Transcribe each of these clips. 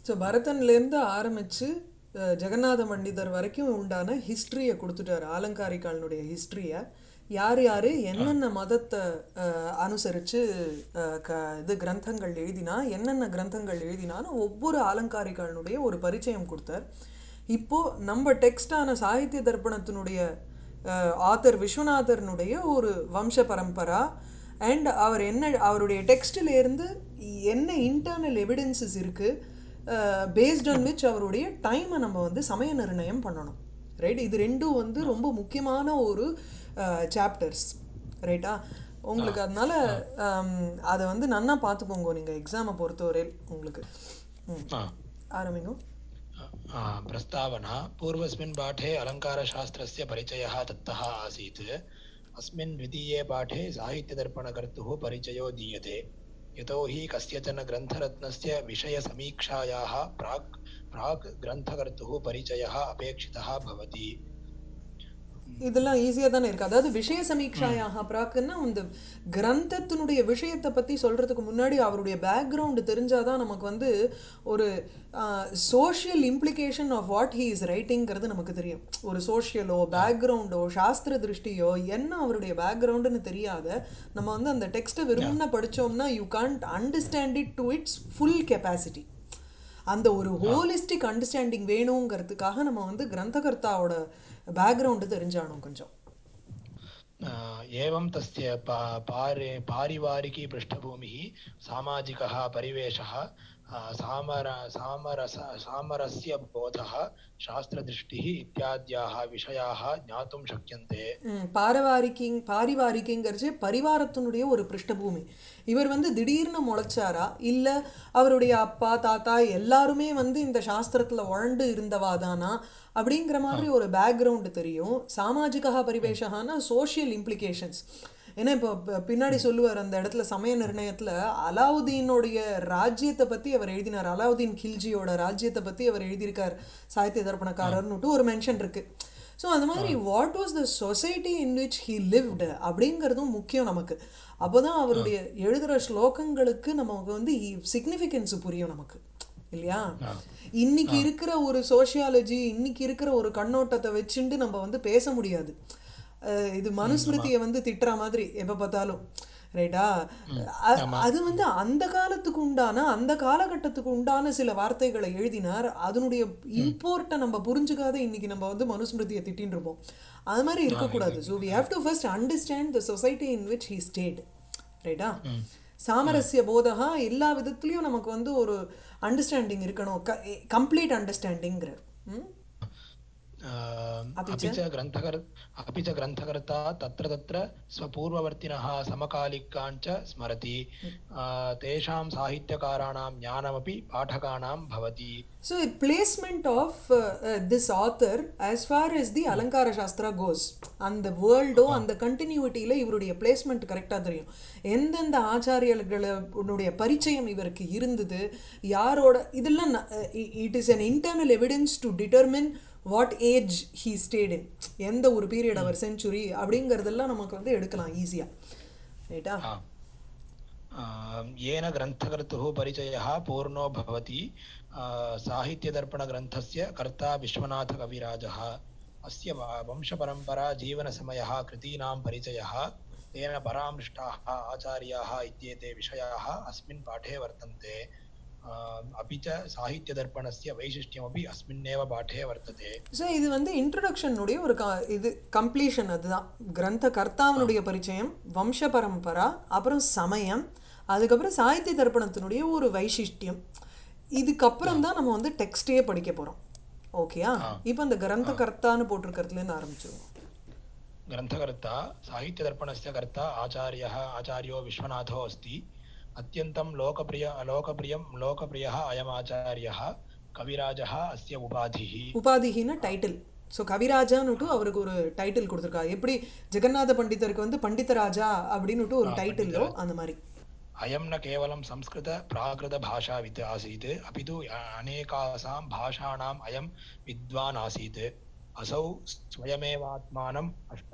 So பரதன்லேருந்து ஆரம்பித்து ஜெகநாத பண்டிதர் வரைக்கும் உண்டான ஹிஸ்ட்ரியை கொடுத்துட்டாரு ஆலங்காரிகாலனுடைய ஹிஸ்ட்ரியை யார் யார் என்னென்ன மதத்தை அனுசரித்து க இது கிரந்தங்கள் எழுதினா என்னென்ன கிரந்தங்கள் எழுதினான்னு ஒவ்வொரு ஆலங்காரிகாலனுடைய ஒரு பரிச்சயம் கொடுத்தார் இப்போது நம்ம டெக்ஸ்டான சாகித்ய தர்ப்பணத்தினுடைய ஆத்தர் விஸ்வநாதர்னுடைய ஒரு வம்ச பரம்பரா அண்ட் அவர் என்ன அவருடைய டெக்ஸ்டிலேருந்து என்ன இன்டர்னல் எவிடன்சஸ் இருக்குது பேஸ்ட் ஆன் விச் அவருடைய டைமை நம்ம வந்து சமய நிர்ணயம் பண்ணணும் ரைட் இது ரெண்டும் வந்து ரொம்ப முக்கியமான ஒரு சாப்டர்ஸ் ரைட்டா உங்களுக்கு அதனால அதை வந்து நன்னா பார்த்துக்கோங்க நீங்கள் எக்ஸாமை பொறுத்தவரை உங்களுக்கு ம் ஆரம்பிங்க प्रस्तावना पूर्वस्मिन् पाठे अलङ्कारशास्त्रस्य परिचयः दत्तः आसीत् अस्मिन् द्वितीये पाठे साहित्यदर्पणकर्तुः परिचयो दीयते यतो हि कस्यचन ग्रन्थरत्नस्य विषयसमीक्षायाः प्राक् प्राक् ग्रन्थकर्तुः परिचयः अपेक्षितः भवति இதெல்லாம் ஈஸியாக தானே இருக்குது அதாவது விஷய சமீட்சாயாக பிராக்குன்னா இந்த கிரந்தத்தினுடைய விஷயத்தை பற்றி சொல்கிறதுக்கு முன்னாடி அவருடைய பேக்ரவுண்டு தெரிஞ்சாதான் நமக்கு வந்து ஒரு social implication of what he is ரைட்டிங்கிறது நமக்கு தெரியும் ஒரு சோஷியலோ பேக்ரவுண்டோ சாஸ்திர திருஷ்டியோ என்ன அவருடைய பேக்ரவுண்டுன்னு தெரியாத நம்ம வந்து அந்த டெக்ஸ்ட்டை விரும்பின படித்தோம்னா you can't understand it to its full capacity அந்த ஒரு ஹோலிஸ்டிக் அண்டர்ஸ்டாண்டிங் வேணுங்கிறதுக்காக நம்ம வந்து கிரந்தகர்த்தாவோட பேக்ரவுண்டு தெரிஞ்சானோம் கொஞ்சம் एवं तस्य पा पारि पारिवारिकी पृष्ठभूमिः सामाजिकः परिवेशः सामर सामरस सामरस्य बोधः शास्त्रदृष्टिः इत्याद्याः विषयाः ज्ञातुं शक्यन्ते பாரவாரிக்கிங் பாரிவாரிக்கிங்கிறச்சு பரிவாரத்தினுடைய ஒரு பிருஷ்டபூமி இவர் வந்து திடீர்னு முளைச்சாரா இல்லை அவருடைய அப்பா தாத்தா எல்லாருமே வந்து இந்த சாஸ்திரத்தில் உழண்டு இருந்தவாதானா அப்படிங்கிற மாதிரி ஒரு பேக்ரவுண்டு தெரியும் சாமாஜிகா பரிவேஷகான சோஷியல் இம்ப்ளிகேஷன்ஸ் ஏன்னா இப்போ பின்னாடி சொல்லுவார் அந்த இடத்துல சமய நிர்ணயத்தில் அலாவுதீனுடைய ராஜ்யத்தை பற்றி அவர் எழுதினார் அலாவுதீன் கில்ஜியோட ராஜ்யத்தை பற்றி அவர் எழுதியிருக்கார் சாகித்ய தர்ப்பணக்காரர்னுட்டு ஒரு மென்ஷன் இருக்குது ஸோ அந்த மாதிரி what was the society in which he lived அப்படிங்கிறதும் முக்கியம் நமக்கு அப்போ தான் அவருடைய எழுதுகிற ஸ்லோகங்களுக்கு நமக்கு வந்து சிக்னிஃபிகன்ஸ் புரியும் நமக்கு இல்லையா இன்னைக்கு இருக்கிற ஒரு சோஷியாலஜி இன்னைக்கு இருக்கிற ஒரு கண்ணோட்டத்தை வச்சுட்டு நம்ம வந்து பேச முடியாது இது மனுஸ்மிருதியை வந்து திட்டுற மாதிரி எப்போ பார்த்தாலும் ரைட்டா அது வந்து அந்த காலத்துக்கு உண்டான அந்த காலகட்டத்துக்கு உண்டான சில வார்த்தைகளை எழுதினார் அதனுடைய இம்போர்ட்டை நம்ம புரிஞ்சுக்காத இன்னைக்கு நம்ம வந்து மனுஸ்மிருதியை திட்டின்னு இருப்போம் அது மாதிரி இருக்கக்கூடாது so we have to first understand the society in which he stayed ரைட்டா சாமரஸ்ய போதகா எல்லா விதத்துலேயும் நமக்கு வந்து ஒரு அண்டர்ஸ்டாண்டிங் இருக்கணும் க கம்ப்ளீட் அண்டர்ஸ்டாண்டிங்கிறார் अपि च ग्रन्थकर अपि च ग्रन्थकर्ता तत्र तत्र स्वपूर्ववर्तिनः समकालिकान् च स्मरति तेषां साहित्यकाराणां ज्ञानमपि पाठकानां भवति So a placement of uh, uh, this author as far as the அலங்கார சாஸ்திரா கோஸ் அந்த வேர்ல்டோ அந்த கண்டினியூட்டியில் இவருடைய பிளேஸ்மெண்ட் கரெக்டாக தெரியும் எந்தெந்த ஆச்சாரியர்களுடைய பரிச்சயம் இவருக்கு இருந்தது யாரோட இதெல்லாம் it is an internal evidence to determine what age he stayed in எந்த ஒரு பீரியட் அவர் செஞ்சுரி அப்படிங்கிறதெல்லாம் நமக்கு வந்து எடுக்கலாம் ஈஸியாக ரைட்டா येन ग्रन्थकर्तुः परिचयः पूर्णो भवति साहित्यदर्पणग्रन्थस्य कर्ता विश्वनाथकविराजः अस्य वंशपरम्परा जीवनसमयः कृतीनां परिचयः तेन परामृष्टाः आचार्याः इत्येते विषयाः अस्मिन् पाठे वर्तन्ते अपि च साहित्यदर्पणस्य वैशिष्ट्यमपि अस्मिन्नेव पाठे वर्तते ஸோ இது வந்து இன்ட்ரடக்ஷனுடைய ஒரு க இது கம்ப்ளீஷன் அதுதான் கிரந்த கர்த்தாவனுடைய பரிச்சயம் வம்ச பரம்பரா அப்புறம் சமயம் அதுக்கப்புறம் சாகித்ய தர்ப்பணத்தினுடைய ஒரு வைசிஷ்டியம் இதுக்கப்புறம் தான் நம்ம வந்து டெக்ஸ்டே படிக்க போகிறோம் ஓகேயா இப்போ இந்த கிரந்த கர்த்தான்னு போட்டிருக்கிறதுலேருந்து ஆரம்பிச்சிருவோம் ग्रन्थकर्ता साहित्यदर्पणस्य कर्ता आचार्यः आचार्यो विश्वनाथो अस्ति अत्यन्तं लोकप्रिय लोकप्रियं लोकप्रियः अयमाचार्यः कविराजः अस्य उपाधिः உபாதிகின டைட்டில் ஸோ கவிராஜான்னுட்டு அவருக்கு ஒரு டைட்டில் கொடுத்துருக்கா எப்படி ஜெகநாத பண்டிதருக்கு வந்து பண்டிதராஜா அப்படின்னுட்டு ஒரு டைட்டிலோ அந்த மாதிரி अयं न केवलं संस्कृत प्राकृतभाषावित् आसीत् अपि तु अनेकासां भाषाणाम् अयं विद्वान् आसीत् असौ स्वयमेवात्मानम्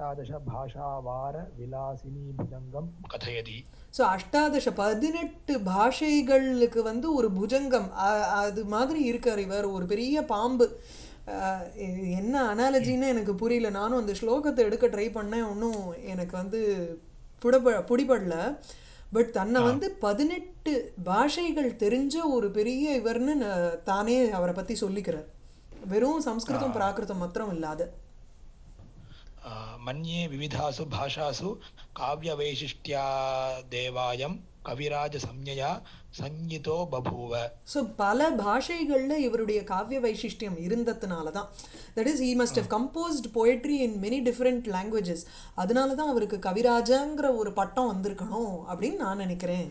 अष्टादशभाषावारविलासिनी भुजङ्गं कथयति ஸோ அஷ்டாதச பதினெட்டு பாஷைகளுக்கு வந்து ஒரு புஜங்கம் அ- அது மாதிரி இருக்கார் இவர் ஒரு பெரிய பாம்பு அஹ் இது என்ன அனாலஜின்னு எனக்கு புரியல நானும் அந்த ஸ்லோகத்தை எடுக்க ட்ரை பண்ணேன் ஒன்றும் எனக்கு வந்து புடப பிடிபடல பட் தன்னை வந்து பதினெட்டு பாஷைகள் தெரிஞ்ச ஒரு பெரிய இவர்னு ந- தானே அவரை பற்றி சொல்லிக்கிறார் வெறும் சம்ஸ்கிருதம் பிராகிருதம் மாத்திரம் இல்லாத आ, मन्ये विविधासु भाषासु काव्यवैशिष्ट्यादेवायं कविराजसंज्ञया संज्ञितो बभूव ஸோ பல பாஷைகளில் இவருடைய காவிய வைசிஷ்டியம் இருந்ததுனால தான் that is he must have composed poetry in many different languages அதனால தான் அவருக்கு கவிராஜங்கிற ஒரு பட்டம் வந்திருக்கணும் அப்படின்னு நான் நினைக்கிறேன்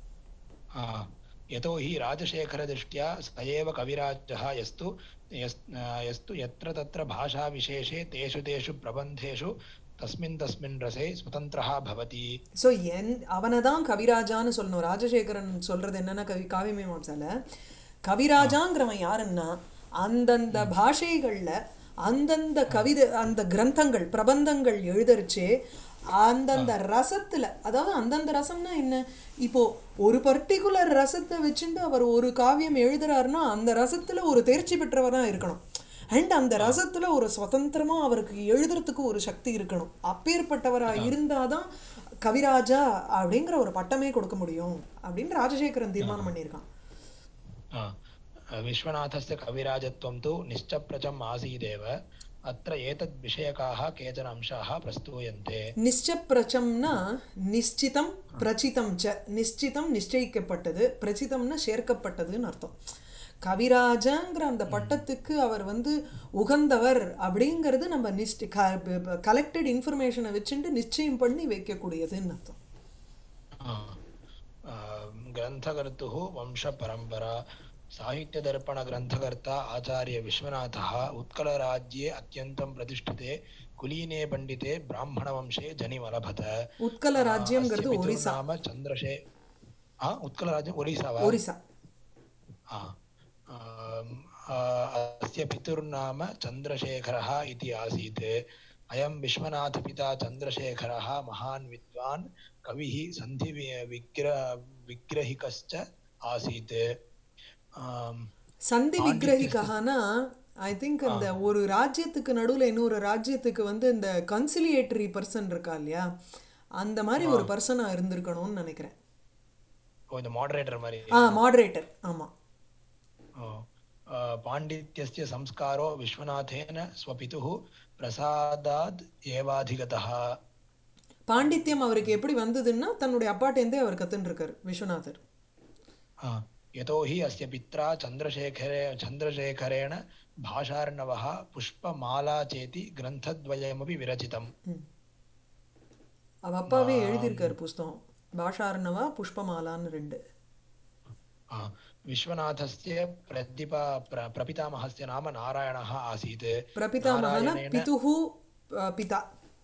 आ, यतो हि राजशेखरदृष्ट्या स एव कविराजः यस्तु यस्- आ, यस्तु यत्र तत्र भाषाविशेषे तेषु तेषु प्रबन्धेषु तस्मिन् तस्मिन् रसे स्वतन्त्रः भवति ஸோ என் அவனை தான் கவிராஜான்னு சொல்லணும் ராஜசேகரன் சொல்றது என்னன்னா கவி காவிய மீமாம்சால கவிராஜாங்கிறவன் யாருன்னா அந்தந்த பாஷைகளில் அந்தந்த கவிதை அந்த கிரந்தங்கள் பிரபந்தங்கள் எழுதரிச்சே அந்தந்த ரசத்துல அதாவது அந்தந்த ரசம்னா என்ன இப்போ ஒரு பர்டிகுலர் ரசத்தை வச்சுட்டு அவர் ஒரு காவியம் எழுதுறாருன்னா அந்த ரசத்துல ஒரு தேர்ச்சி பெற்றவரா இருக்கணும் அண்ட் அந்த ரசத்துல ஒரு சுதந்திரமா அவருக்கு எழுதுறதுக்கு ஒரு சக்தி இருக்கணும் அப்பேற்பட்டவரா இருந்தாதான் கவிராஜா அப்படிங்கிற ஒரு பட்டமே கொடுக்க முடியும் அப்படின்னு ராஜசேகரன் தீர்மானம் பண்ணியிருக்கான் आ, विश्वनाथस्य कविराजत्वं तु निश्चप्रचम् आसीदेव अत्र एतद्विषयकाः केचन अंशाः प्रस्तूयन्ते நிச்சப்பிரச்சம்னா நிச்சிதம் பிரச்சிதம் ச நிச்சிதம் நிச்சயிக்கப்பட்டது பிரச்சிதம்னா சேர்க்கப்பட்டதுன்னு அர்த்தம் கவிராஜங்கிற அந்த பட்டத்துக்கு அவர் வந்து உகந்தவர் அப்படிங்கிறது நம்ம நிஷ்டி கலெக்டட் இன்ஃபர்மேஷனை வச்சுட்டு நிச்சயம் பண்ணி வைக்கக்கூடியதுன்னு அர்த்தம் आ, आ, ग्रन्थकर्तुः वंशपरम्परा साहित्यदर्पणग्रन्थकर्ता आचार्यविश्वनाथः उत्कलराज्ये अत्यन्तं प्रतिष्ठिते कुलीने पण्डिते ब्राह्मणवंशे जनिमलभत உத்கல ராஜ்யம்ங்கிறது अस्य ஒரிசா पितुर्नाम चन्द्रशे हा उत्कलराज्यम् ओरिसा वा ஒரிசா हा आम्, आ, अस्य पितुर्नाम चन्द्रशेखरः इति आसीत् अयं विश्वनाथपिता चन्द्रशेखरः महान् विद्वान् कविः सन्धि विग्रह विग्रहिकश्च आसीत् आम्, சந்தி விக்கிரகிக்கானா ஐ திங்க் அந்த ஒரு ராஜ்யத்துக்கு நடுவில் இன்னொரு ராஜ்யத்துக்கு வந்து இந்த கன்சிலியேட்டரி பர்சன் இருக்கா இல்லையா அந்த மாதிரி ஒரு பர்சனாக இருந்திருக்கணும்னு நினைக்கிறேன் ஓ இந்த மாடரேட்டர் மாதிரி ஆ மாடரேட்டர் ஆமாம் ओ, आ, पाण्डित्यस्य संस्कारो विश्वनाथेन स्वपितुः प्रसादाद् एवाधिगतः பாண்டித்யம் அவருக்கு எப்படி வந்ததுன்னா தன்னுடைய அப்பாட்டேருந்தே அவர் கத்துன்னு விஸ்வநாதர் हा, यतो हि अस्य पित्रा चन्द्रशेखरे चन्द्रशेखरेण भाषार्णवः पुष्पमाला चेति ग्रन्थद्वयमपि विरचितम् ம். அவ அப்பாவே எழுதியிருக்காரு புஸ்தகம் பாஷார்ணவா புஷ்பமாலான்னு ரெண்டு हा, विश्वनाथस्य प्रतिपा प्र प्रपितामहस्य नाम नारायणः आसीत् பிரபிதாமகன नारायणेन பிதுஹு அஹ், பிதா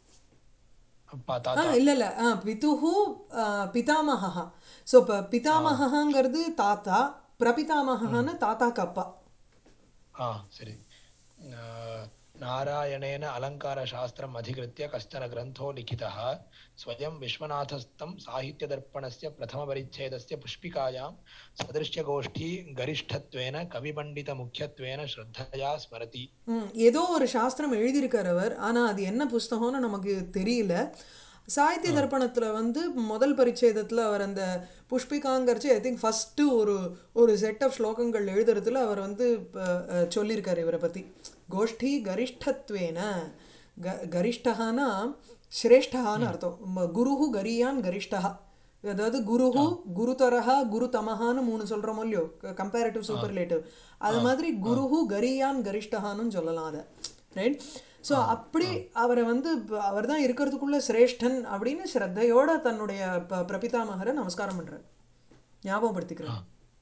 प- ஆ ताता இல்லை இல்லை ஆ பிதுஹு அஹ், பிதாமகா ஸோ இப்போ பிதாமகாங்கிறது தாத்தா பிரபிதாமகான்னு தாத்தாக்கு அப்பா हा सरि आ, नारायणेन अलङ्कारशास्त्रम् अधिकृत्य कश्चन ग्रन्थो लिखितः स्वयं विश्वनाथस्थं साहित्यदर्पणस्य प्रथमपरिच्छेदस्य पुष्पिकायां सदृश्यगोष्ठी गरिष्ठत्वेन कविपण्डितमुख्यत्वेन श्रद्धया स्मरति ம் ஏதோ ஒரு சாஸ்திரம் எழுதியிருக்கார் அவர் ஆனால் அது என்ன புஸ்தகம்னு நமக்கு தெரியல சாகித்ய தர்ப்பணத்தில் வந்து முதல் பரிச்சேதத்தில் அவர் அந்த புஷ்பிகாங்கிறச்சு ஐ திங்க் ஃபஸ்ட்டு ஒரு ஒரு செட் ஆஃப் ஸ்லோகங்கள் எழுதுறதுல அவர் வந்து அஹ், அஹ், சொல்லியிருக்காரு இவரை பற்றி கோஷ்டி கரிஷ்டத்வேன க கரிஷ்டகானா ஸ்ரேஷ்டகான்னு அர்த்தம் ம- குருஹு கரியான் கரிஷ்டா அதாவது குருஹு குருதரஹா குருதமஹான்னு மூணு சொல்கிறோமோ இல்லையோ கம்பேரிட்டிவ் சூப்பர்லேட்டிவ் அது மாதிரி குருஹு கரியான் கரிஷ்டஹான்னு சொல்லலாம் அதை ரைட் ஸோ அப்படி அவரை வந்து அவர் தான் இருக்கிறதுக்குள்ள சிரேஷ்டன் அப்படின்னு ஸ்ரத்தையோட தன்னுடைய ப பிரபிதாமகரை நமஸ்காரம் பண்ணுறார் ஞாபகப்படுத்திக்கிறார்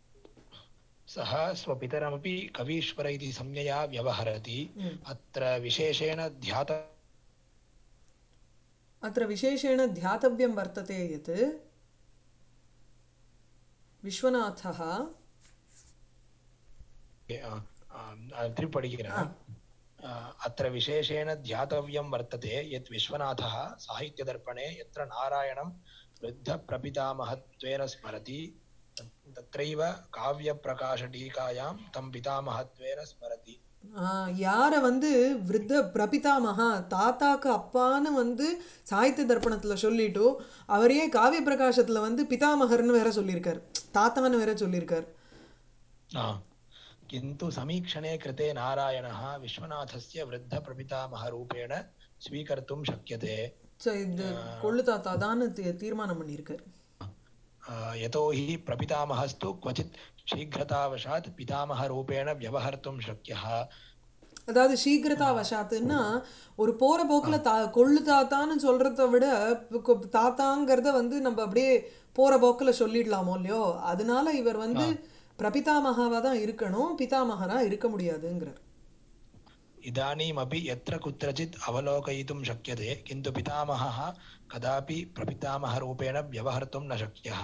सः स्वपितरमपि कवीश्वर इति संज्ञया व्यवहरति अत्र विशेषेण ध्यात अत्र विशेषेण ध्यातव्यं वर्तते यत् विश्वनाथः திருப்பி படிக்கிறேன் ஆ, अत्र विशेषेण ध्यातव्यं वर्तते यत् विश्वनाथः साहित्यदर्पणे यत्र नारायणं वृद्धप्रपितामहत्वेन स्मरति तत्- तत्रैव काव्यप्रकाशटीकायां तं पितामहत्वेन स्मरति ஆஹ் யாரை வந்து விருத்த பிரபிதாமகா தாத்தாக்கு அப்பான்னு வந்து சாகித்ய தர்ப்பணத்தில் சொல்லிட்டு அவரையே காவிய பிரகாசத்தில் வந்து பிதாமகர்னு வேற சொல்லியிருக்கார் தாத்தான்னு வேற சொல்லியிருக்கார் आ, किन्तु समीक्षणे कृते नारायणः विश्वनाथस्य वृद्धप्रपितामहरूपेण स्वीकर्तुं शक्यते ஸோ இது கொள்ளு தாத்தா தான் தீர்மானம் பண்ணியிருக்கார் आ, यतो हि प्रपितामहस्तु क्वचित् शीघ्रतावशात् पितामहरूपेण व्यवहर्तुं शक्यः அதாவது சீக்கிரதா வசாத்துன்னா ஒரு போற போக்குல தா கொள்ளு தாத்தான்னு சொல்றத விட கொ- தாத்தாங்கிறத வந்து நம்ம அப்படியே போற போக்குல சொல்லிடலாமோ இல்லையோ அதனால இவர் வந்து பிரபிதாமகாவா தான் இருக்கணும் பிதாமகரா இருக்க முடியாதுங்கிறார் इदानीमपि यत्र कुत्रचित् अवलोकयितुं शक्यते किन्तु पितामहः कदापि प्रपितामहरूपेण व्यवहर्तुं न शक्यः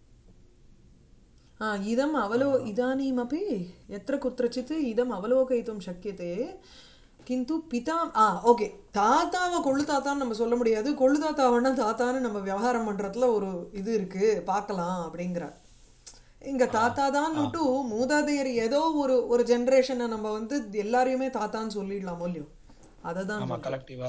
ஆ இதம் அவலோ இதானீமपि எத்திர குத்திரச்சித் இதம் அவலோகயித்தும் சக்கியதே கிந்து பிதா ஆ ஓகே தாத்தாவை கொள்ளு தாத்தான்னு நம்ம சொல்ல முடியாது கொள்ளு தாத்தாவன்னா தாத்தான்னு நம்ம விவகாரம் பண்றதுல ஒரு இது இருக்கு பார்க்கலாம் அப்படிங்கிறார் இங்க தாத்தா தான் மூதாதையர் ஏதோ ஒரு ஒரு ஜெனரேஷனை நம்ம வந்து எல்லாரையுமே தாத்தான்னு சொல்லிடலாமோ இல்லையோ அதை தான் मम कलेक्टिव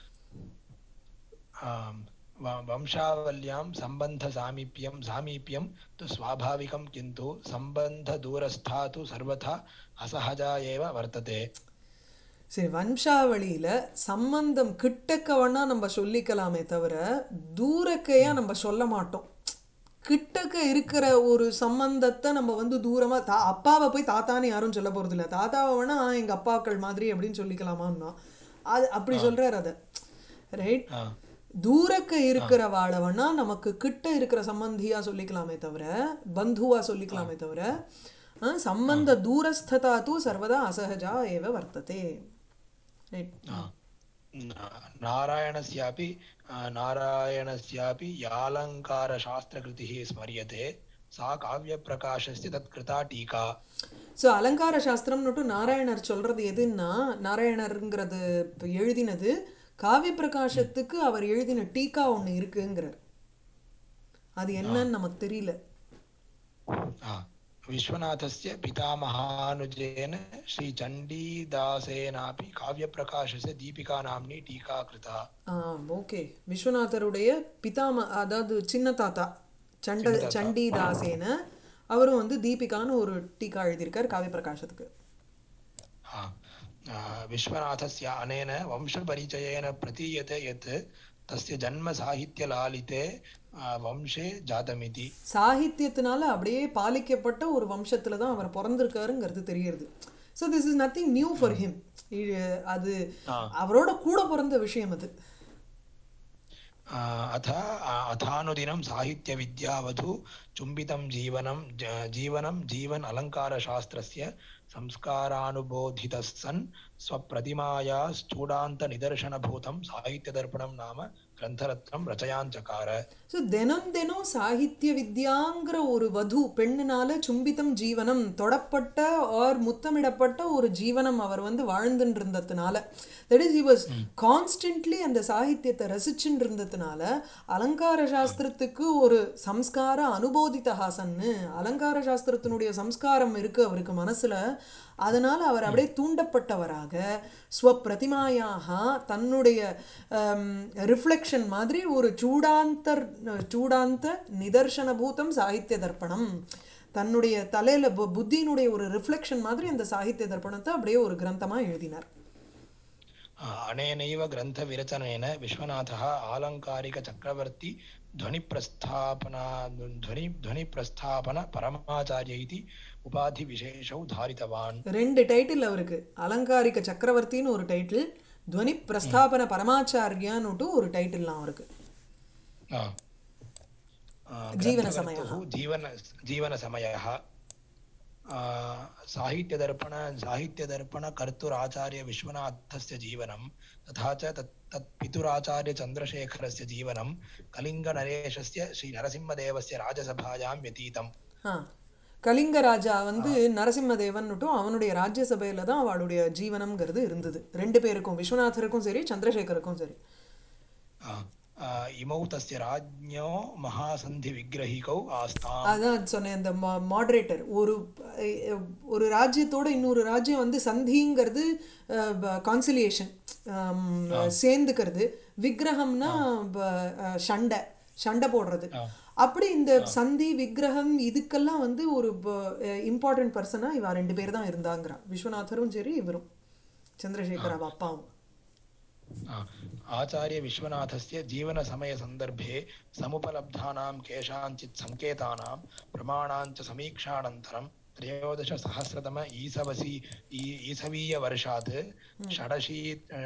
वंशावल्यां सम्बन्धसामीप्यं सामीप्यं तु स्वाभाविकं किन्तु सम्बन्धदूरस्था तु सर्वथा असहजा एव वर्तते சரி வம்சாவளியில சம்பந்தம் கிட்டக்க வேணா நம்ம சொல்லிக்கலாமே தவிர தூரக்கையா நம்ம சொல்ல மாட்டோம் கிட்டக்க இருக்கிற ஒரு சம்பந்தத்தை நம்ம வந்து தூரமா தா அப்பாவை போய் தாத்தான்னு யாரும் சொல்ல போறது இல்ல தாத்தாவை வேணா "ஆ, எங்க அப்பாக்கள் மாதிரி அப்படின்னு சொல்லிக்கலாமான்னா அது அப்படி சொல்றாரு அதை ரைட் आ, தூரக்க இருக்கிற வாழவனா நமக்கு கிட்ட இருக்கிற சம்பந்தியா சொல்லிக்கலாமே தவிர பந்துவா சொல்லிக்கலாமே தவிர ஆ, சம்பந்த தூரஸ்ததா தூ சர்வதா அசகஜா ஏவ வர்த்ததே ரைட் आ, न- नारायणस्यापि आ, नारायणस्यापि यालङ्कारशास्त्रकृतिः स्मर्यते सा काव्यप्रकाशस्य तत्कृता टीका ஸோ அலங்கார சாஸ்திரம்னுட்டு நாராயணர் சொல்றது எதுன்னா நாராயணருங்கிறது இப்ப எழுதினது காவிய பிரகாசத்துக்கு அவர் எழுதின டீக்கா ஒண்ணு இருக்குங்கிறார் அது என்னன்னு நமக்கு தெரியல आ, विश्वनाथस्य पितामहानुजेन श्रीचण्डीदासेनापि काव्यप्रकाशस्य दीपिका नाम्नी टीका कृता ஆ ஓகே விஸ்வநாதருடைய பிதாம அதாவது சின்ன தாத்தா சண்ட சண்டிதாசேன அவரும் வந்து தீபிகான்னு ஒரு டீக்கா எழுதியிருக்கார் காவிய பிரகாசத்துக்கு आ, आ, विश्वनाथस्य अनेन वंशपरिचयेन प्रतीयते यत् तस्य जन्म साहित्यलालिते आ, वंशे जातमिति சாகித்யத்தினால அப்படியே பாலிக்கப்பட்ட ஒரு வம்சத்துல தான் அவர் பிறந்திருக்காருங்கிறது தெரியுது so this is nothing new for him அது आ, அவரோட கூட பிறந்த விஷயம் அது आ, अथ आ, अथानुदिनं साहित्यविद्यावधु चुम्बितं जीवनं ज- जीवनं जीवन् अलङ्कारशास्त्रस्य संस्कारानुबोधितः सन् स्वप्रतिमाया चूडान्तनिदर्शनभूतं साहित्यदर्पणं नाम ग्रन्थरत्नं रचयाञ्चकार ஸோ தினம் தினம் சாகித்ய வித்யாங்கிற ஒரு வது பெண்ணினால சும்பித்தம் ஜீவனம் தொடப்பட்ட ஆர் முத்தமிடப்பட்ட ஒரு ஜீவனம் அவர் வந்து வாழ்ந்துட்டு இருந்ததுனால that is he was constantly அந்த சாகித்யத்தை ரசிச்சுட்டு இருந்ததுனால அலங்கார சாஸ்திரத்துக்கு ஒரு சம்ஸ்கார அனுபோதித ஹாசன்னு அலங்கார சாஸ்திரத்தினுடைய சம்ஸ்காரம் இருக்கு அவருக்கு மனசுல அதனால அவர் அப்படியே தூண்டப்பட்டவராக ஸ்வப்பிரதிமாயாக தன்னுடைய ரிஃப்ளெக்ஷன் மாதிரி ஒரு சூடாந்தர் சூடாந்த நிதர்சனபூதம் சாகித்ய தர்ப்பணம் தன்னுடைய தலையில பு- புத்தியினுடைய ஒரு ரிஃப்ளெக்ஷன் மாதிரி அந்த சாகித்ய தர்ப்பணத்தை அப்படியே ஒரு கிரந்தமா எழுதினார் अनेनैव ग्रन्थविरचनेन विश्वनाथः आलङ्कारिकचक्रवर्ती ध्वनिप्रस्थापना ध्वनि ध्वनिप्रस्थापन परमाचार्य इति उपाधिविशेषौ धारितवान् ரெண்டு டைட்டில் அவருக்கு அலங்காரிக சக்கரவர்த்தின்னு ஒரு டைட்டில் துவனி பிரஸ்தாபன பரமாச்சாரியான்னுட்டு ஒரு டைட்டில்லாம் அவருக்கு आ, आ, जीवनसमयः। ग्रन्थकर्तुः जीवन जीवनसमयः आ, साहित्यदर्पण साहित्यदर्पणकर्तुराचार्य विश्वनाथस्य जीवनं तथा च तत् तत् पितुराचार्यचन्द्रशेखरस्य जीवनं कलिङ्गनरेशस्य श्रीनरसिंहदेवस्य राजसभायां व्यतीतम् ஆ கலிங்க ராஜா வந்து நரசிம்மதேவன்னுட்டும் அவனுடைய ராஜ்யசபையில தான் அவளுடைய ஜீவனம்ங்கிறது இருந்தது ரெண்டு பேருக்கும் விஸ்வநாதருக்கும் சரி சந்திரசேகருக்கும் சரி आ, आ, इमौ तस्य राज्ञो महासन्धिविग्रहिकौ आस्ताम् அதான் சொன்னேன் இந்த மாடரேட்டர் ஒரு அஹ், ஒரு ராஜ்யத்தோட இன்னொரு ராஜ்யம் வந்து சந்திங்கிறது கான்சிலியேஷன் சேர்ந்துக்கிறது விக்கிரகம்னா ப- அஹ், சண்டை சண்டை போடுறது ஆ. அப்படி இந்த சந்தி விக்கிரகம் இதுக்கெல்லாம் வந்து ஒரு இம்பார்ட்டன்ட் பர்சனா இவ ரெண்டு பேர் தான் இருந்தாங்கிறா விஸ்வநாதரும் சரி இவரும் சந்திரசேகர் அவ அப்பாவும் आ, आचार्यविश्वनाथस्य जीवनसमयसन्दर्भे समुपलब्धानां केषाञ्चित् सङ्केतानां प्रमाणाञ्च समीक्षानन्तरं त्रयोदशसहस्रतम ईसवसि ई- ईसवीयवर्षात् षडशी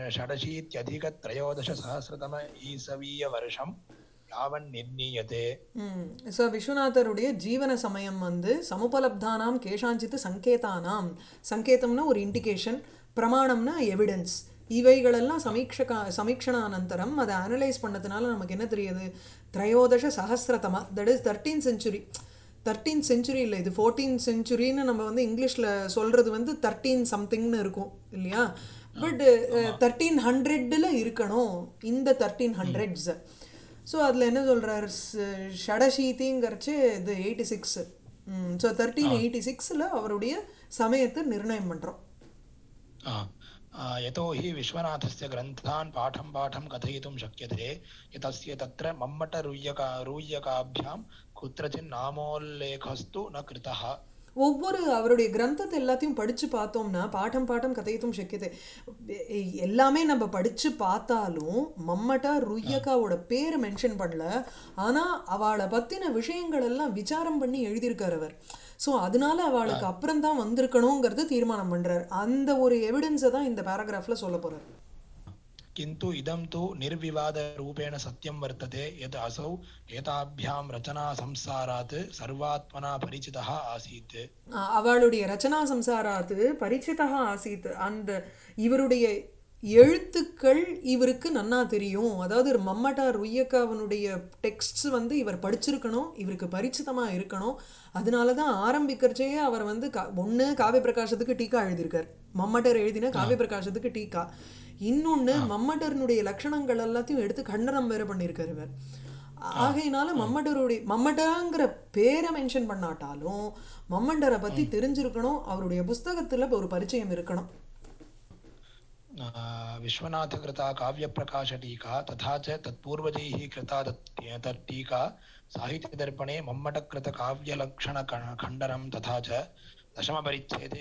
षडशीत्यधिकत्रयोदशसहस्रतम ईसवीयवर्षं यावन्निर्णीयते ஸோ விஸ்வநாதருடைய ஜீவன சமயம் வந்து சமுபலப்தானாம் கேஷாஞ்சித்து சங்கேதானாம் சங்கேதம்னா ஒரு இண்டிகேஷன் பிரமாணம்னா எவிடன்ஸ் இவைகளெல்லாம் சமீட்சகா சமீக்ஷணானந்தரம் அதை அனலைஸ் பண்ணதுனால நமக்கு என்ன தெரியுது திரையோதச சஹசிரதமா that is thirteen century thirteen century இல்லை இது ஃபோர்டீன் செஞ்சுரின்னு நம்ம வந்து இங்கிலீஷில் சொல்கிறது வந்து தர்டீன் சம்திங்னு இருக்கும் இல்லையா பட் தர்டீன் ஹண்ட்ரடில் இருக்கணும் இந்த தர்டீன் ஹண்ட்ரட்ஸ் ஸோ அதில் என்ன சொல்கிறார் ஷடசீதிங்கிறச்சு இது eighty six so thirteen eighty சிக்ஸில் அவருடைய சமயத்தை நிர்ணயம் பண்ணுறோம் आ, आ, यतो हि विश्वनाथस्य ग्रन्थान् पाठं पाठं कथयितुं शक्यते यतस्य तत्र मम्मटरूय्यका रूय्यकाभ्यां कुत्रचिन् नामोल्लेखस्तु न कृतः ஒவ்வொரு அவருடைய கிரந்தத்தை எல்லாத்தையும் படித்து பார்த்தோம்னா பாட்டம் பாட்டம் கதையத்தும் சக்கியத்தை எ- எல்லாமே நம்ம படித்து பார்த்தாலும் மம்மட்டா ருய்யக்காவோட பேரை மென்ஷன் பண்ணல ஆனால் அவளை பற்றின விஷயங்கள் எல்லாம் விசாரம் பண்ணி எழுதியிருக்கார் அவர் ஸோ அதனால அவளுக்கு அப்புறம் தான் வந்திருக்கணுங்கிறது தீர்மானம் பண்ணுறார் அந்த ஒரு எவிடன்ஸை தான் இந்த பேராகிராஃபில் சொல்ல போகிறார் किन्तु इदं तु निर्विवादरूपेण सत्यं वर्तते यत् असौ एताभ्यां रचनासंसारात् सर्वात्मना परिचितः आसीत् ஆஹ் அவளுடைய ரச்சனா சம்சாராத்து பரிச்சிதா ஆசீத் அந்த இவருடைய எழுத்துக்கள் இவருக்கு நன்னா தெரியும் அதாவது மம்மட்டா ருய்யக்காவனுடைய டெக்ஸ்ட்ஸ் வந்து இவர் படிச்சிருக்கணும் இவருக்கு பரிச்சிதமாக இருக்கணும் அதனால தான் ஆரம்பிக்கிறச்சே அவர் வந்து கா ஒன்று காவிய பிரகாசத்துக்கு டீக்கா எழுதியிருக்கார் மம்மட்டர் எழுதின காவிய பிரகாசத்துக்கு டீக்கா இன்னொன்று மம்மட்டர்னுடைய லட்சணங்கள் எல்லாத்தையும் எடுத்து கண்டனம் வேற பண்ணியிருக்காரு இவர் ஆகையினால மம்மட்டருடைய மம்மட்டங்கிற பேரை மென்ஷன் பண்ணாட்டாலும் மம்மண்டரை பத்தி தெரிஞ்சிருக்கணும் அவருடைய புஸ்தகத்துல ஒரு பரிச்சயம் இருக்கணும் आ, विश्वनाथकृता काव्यप्रकाशटीका तथा च तत्पूर्वजैः कृता तत् तत्टीका साहित्यदर्पणे मम्मटकृतकाव्यलक्षणखण्डनं तथा च दशमपरिच्छेदे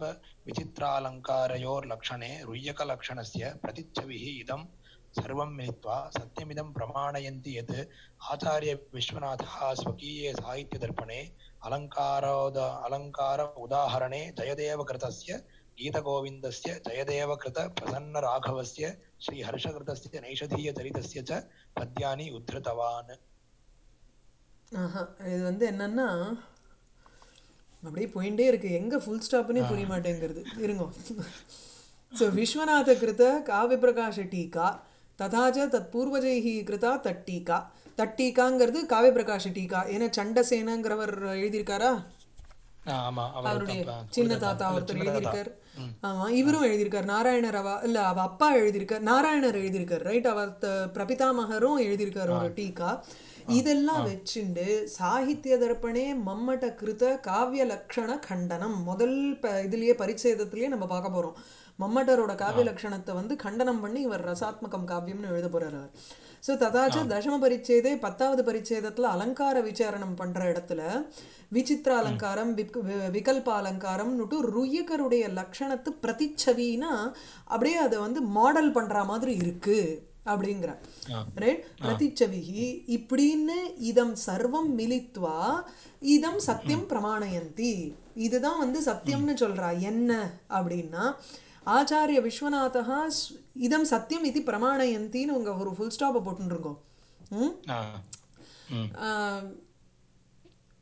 विकल्पविचित्रालङ्कारयोर्लक्षणे रुय्यकलक्षणस्य प्रतिच्छविः इदं सर्वं मिलित्वा सत्यमिदं प्रमाणयन्ति यत् आचार्यविश्वनाथः स्वकीये साहित्यदर्पणे अलङ्कारोद अलङ्कार उदाहरणे जयदेवकृतस्य गीतगोविन्दस्य जयदेवकृतप्रसन्नराघवस्य श्रीहर्षकृतस्य नैषधीयचरितस्य च पद्यानि उद्धृतवान् ஆஹா இது வந்து என்னன்னா அப்படியே போயிட்டே இருக்கு எங்க ஃபுல் ஸ்டாப்னே புரிய மாட்டேங்கிறது இருங்க ஸோ விஸ்வநாத கிருத காவிய பிரகாஷ டீகா ததாச்ச தத் பூர்வஜைஹி கிருதா தட்டீகா தட்டீகாங்கிறது காவிய பிரகாஷ டீகா ஏன்னா சண்டசேனங்கிறவர் எழுதியிருக்காரா ஆமா அவர் அவருடைய தப்பா- சின்ன புரியுதா? தாத்தா இல்ல, ஒருத்தர் சின்ன தாத்தா. எழுதியிருக்கார் ஆமா இவரும் எழுதியிருக்கார் நாராயணர் அவ இல்ல அவ அப்பா எழுதியிருக்கார் நாராயணர் எழுதியிருக்கார் ரைட் அவர் த- பிரபிதாமகரும் எழுதியிருக்கார் ஒரு டீகா இதெல்லாம் வச்சுண்டு சாகித்ய தர்ப்பணே மம்மட்ட கிருத காவிய லக்ஷண கண்டனம் முதல் ப இதுலயே பரிச்சேதத்திலேயே நம்ம பார்க்க போறோம் மம்மட்டரோட காவிய லக்ஷணத்தை வந்து கண்டனம் பண்ணி இவர் ரசாத்மகம் காவியம்னு எழுத போறார் அவர் ஸோ ததாச்ச தசம பரிச்சேதே பத்தாவது பரிச்சேதத்துல அலங்கார விசாரணம் பண்ற இடத்துல விசித்திர அலங்காரம் விக்- வி- விகல்ப அலங்காரம்னுட்டு ருய்யக்கருடைய லக்ஷணத்து பிரதிச்சவினா அப்படியே அதை வந்து மாடல் பண்ற மாதிரி இருக்கு அப்படிங்கிற ஆ. ரைட் பிரதிச்சவிஹி இப்படின்னு இதம் சர்வம் மிலித்வா இதம் சத்தியம் பிரமாணயந்தி இதுதான் வந்து சத்தியம்னு சொல்றா என்ன அப்படின்னா ஆச்சாரிய விஸ்வநாதா ஸ்- இதம் சத்தியம் இது பிரமாணயந்தின்னு உங்க ஒரு ஃபுல் ஸ்டாப்பை போட்டுருக்கோம் ம் ஆ. ம். ஆஹ்,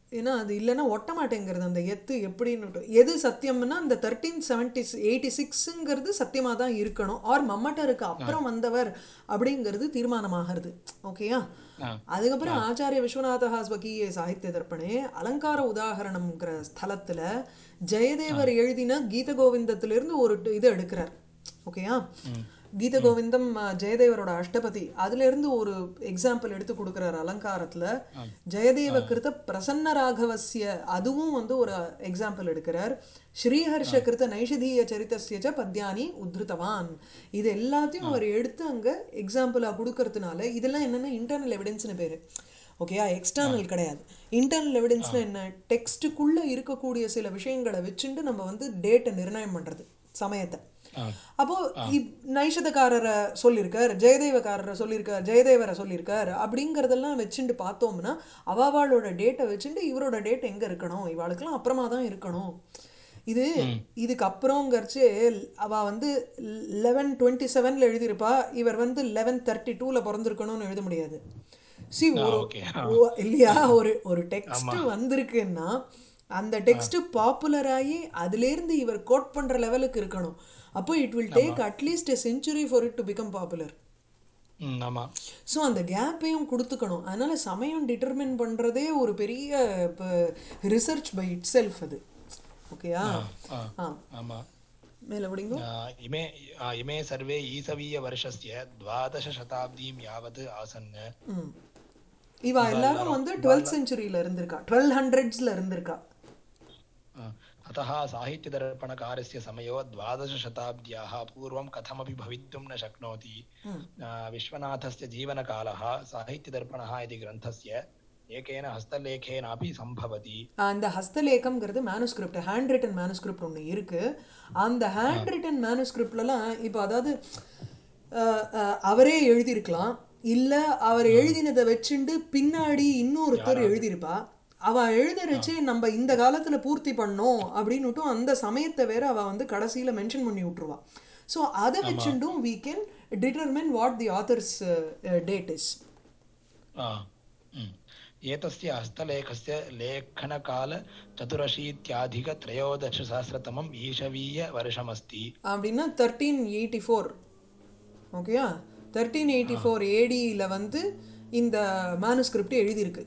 ஏன்னா அது இல்லைன்னா ஒட்ட மாட்டேங்கிறது அந்த எத்து எப்படின்னு எது சத்தியம்னா அந்த தேர்ட்டீன் செவன்டி எயிட்டி சிக்ஸுங்கிறது சத்தியமாக தான் இருக்கணும் ஆர் மம்மட்டருக்கு அப்புறம் வந்தவர் அப்படிங்கிறது தீர்மானமாகிறது ஓகேயா ஆ. அதுக்கப்புறம் ஆச்சாரிய விஸ்வநாதா ஸ்வகீய சாகித்ய தர்ப்பணே அலங்கார உதாகரணம்ங்கிற ஸ்தலத்துல ஜெயதேவர் எழுதின கீத கோவிந்தத்திலிருந்து ஒரு டு- இது எடுக்கிறார் ஓகேயா கீத கோவிந்தம் அஹ், ஜெயதேவரோட அஷ்டபதி அதுல இருந்து ஒரு எக்ஸாம்பிள் எடுத்து கொடுக்குறார் அலங்காரத்துல ஜெயதேவ கிருத பிரசன்ன ராகவசிய அதுவும் வந்து ஒரு எக்ஸாம்பிள் எடுக்கிறார் ஸ்ரீஹர்ஷ கிருத நைஷதீய சரித்தஸ்ய ச பத்யானி உத்ருதவான் இது எல்லாத்தையும் அவர் எடுத்து அங்க எக்ஸாம்பிளா கொடுக்கறதுனால இதெல்லாம் என்னன்னா இன்டர்னல் எவிடன்ஸ்னு பேரு ஓகேயா எக்ஸ்டர்னல் கிடையாது இன்டர்னல் எவிடன்ஸ்னா என்ன டெக்ஸ்ட்டுக்குள்ள இருக்கக்கூடிய சில விஷயங்களை வச்சுட்டு நம்ம வந்து டேட்டை நிர்ணயம் பண்றது சமயத்தை ஆ. அப்போ இப்- நைஷதக்காரரை சொல்லியிருக்கார் ஜெயதேவக்காரரை சொல்லியிருக்கார் ஜெயதேவரை சொல்லியிருக்கார் அப்படிங்கறதெல்லாம் வச்சுட்டு பார்த்தோம்னா அவாவாளோட டேட்டை வச்சுட்டு இவரோட டேட் எங்க இருக்கணும் இவாளுக்கெல்லாம் அப்புறமா தான் இருக்கணும் இது இதுக்கு அப்புறங்கிறச்சு அவ வந்து லெவன் டுவெண்ட்டி செவன்ல எழுதியிருப்பா இவர் வந்து லெவன் தேர்ட்டி டூல பிறந்திருக்கணும்னு எழுத முடியாது சி ஒரு okay. ஓ- இல்லையா ஒரு ஒரு டெக்ஸ்ட் வந்திருக்குன்னா அந்த டெக்ஸ்ட் பாப்புலர் ஆகி அதுலேருந்து இவர் கோட் பண்ற லெவலுக்கு இருக்கணும் அப்போ it will take at least a century for it to become popular hmm ஆமா ஸோ அந்த கேப்பையும் கொடுத்துக்கணும் அதனால சமயம் டிட்டர்மின் பண்றதே ஒரு பெரிய ரிசர்ச் பை இட் செல்ஃப் அது ஓகேயா ஆ. ஆ ஆமா மேலே விடுங்க आ, इमे आ, इमे सर्वे ईसवीयवर्षस्य द्वादशशताब्दीं यावत् आसन् ம் இவா எல்லாரும் வந்து டுவெல்த் செஞ்சுரியில இருந்திருக்கா டுவெல் ஹண்ட்ரட்ஸ்ல இருந்திருக்கா आ, अतः साहित्यदर्पणकारस्य समयो द्वादशशताब्द्याः पूर्वं कथमपि भवितुं न शक्नोति आ, विश्वनाथस्य जीवनकालः साहित्यदर्पणः इति ग्रन्थस्य एकेन हस्तलेखेनापि सम्भवति அந்த ஹஸ்தலேகம்ங்கிறது மேனுஸ்கிரிப்ட் ஹேண்ட் ரிட்டன் மேனுஸ்கிரிப்ட் ஒன்று இருக்கு அந்த ஹேண்ட் ரிட்டன் மேனுஸ்கிரிப்ட்லலாம் இப்போ அதாவது அஹ், அஹ், அவரே எழுதியிருக்கலாம் இல்லை அவர் எழுதினதை வச்சுண்டு பின்னாடி இன்னொருத்தர் எழுதியிருப்பா அவ எழுதுறச்சே நம்ம இந்த காலத்துல பூர்த்தி பண்ணோம் அப்படின்னுட்டும் அந்த சமயத்தை வேற அவ வந்து கடைசியில மென்ஷன் பண்ணி விட்டுருவா ஸோ அதை வச்சுட்டும் we can determine what the author's date is आ, mm. एतस्य हस्तलेखस्य लेखनकाल चतुरशीत्याधिकत्रयोदशसहस्रतमम् ईशवीयवर्षमस्ति அப்படின்னா தேர்ட்டீன் எயிட்டி ஃபோர் ஓகேயா தேர்ட்டீன் எயிட்டி ஃபோர் ஏடியில் வந்து இந்த மேனுஸ்கிரிப்ட் எழுதியிருக்கு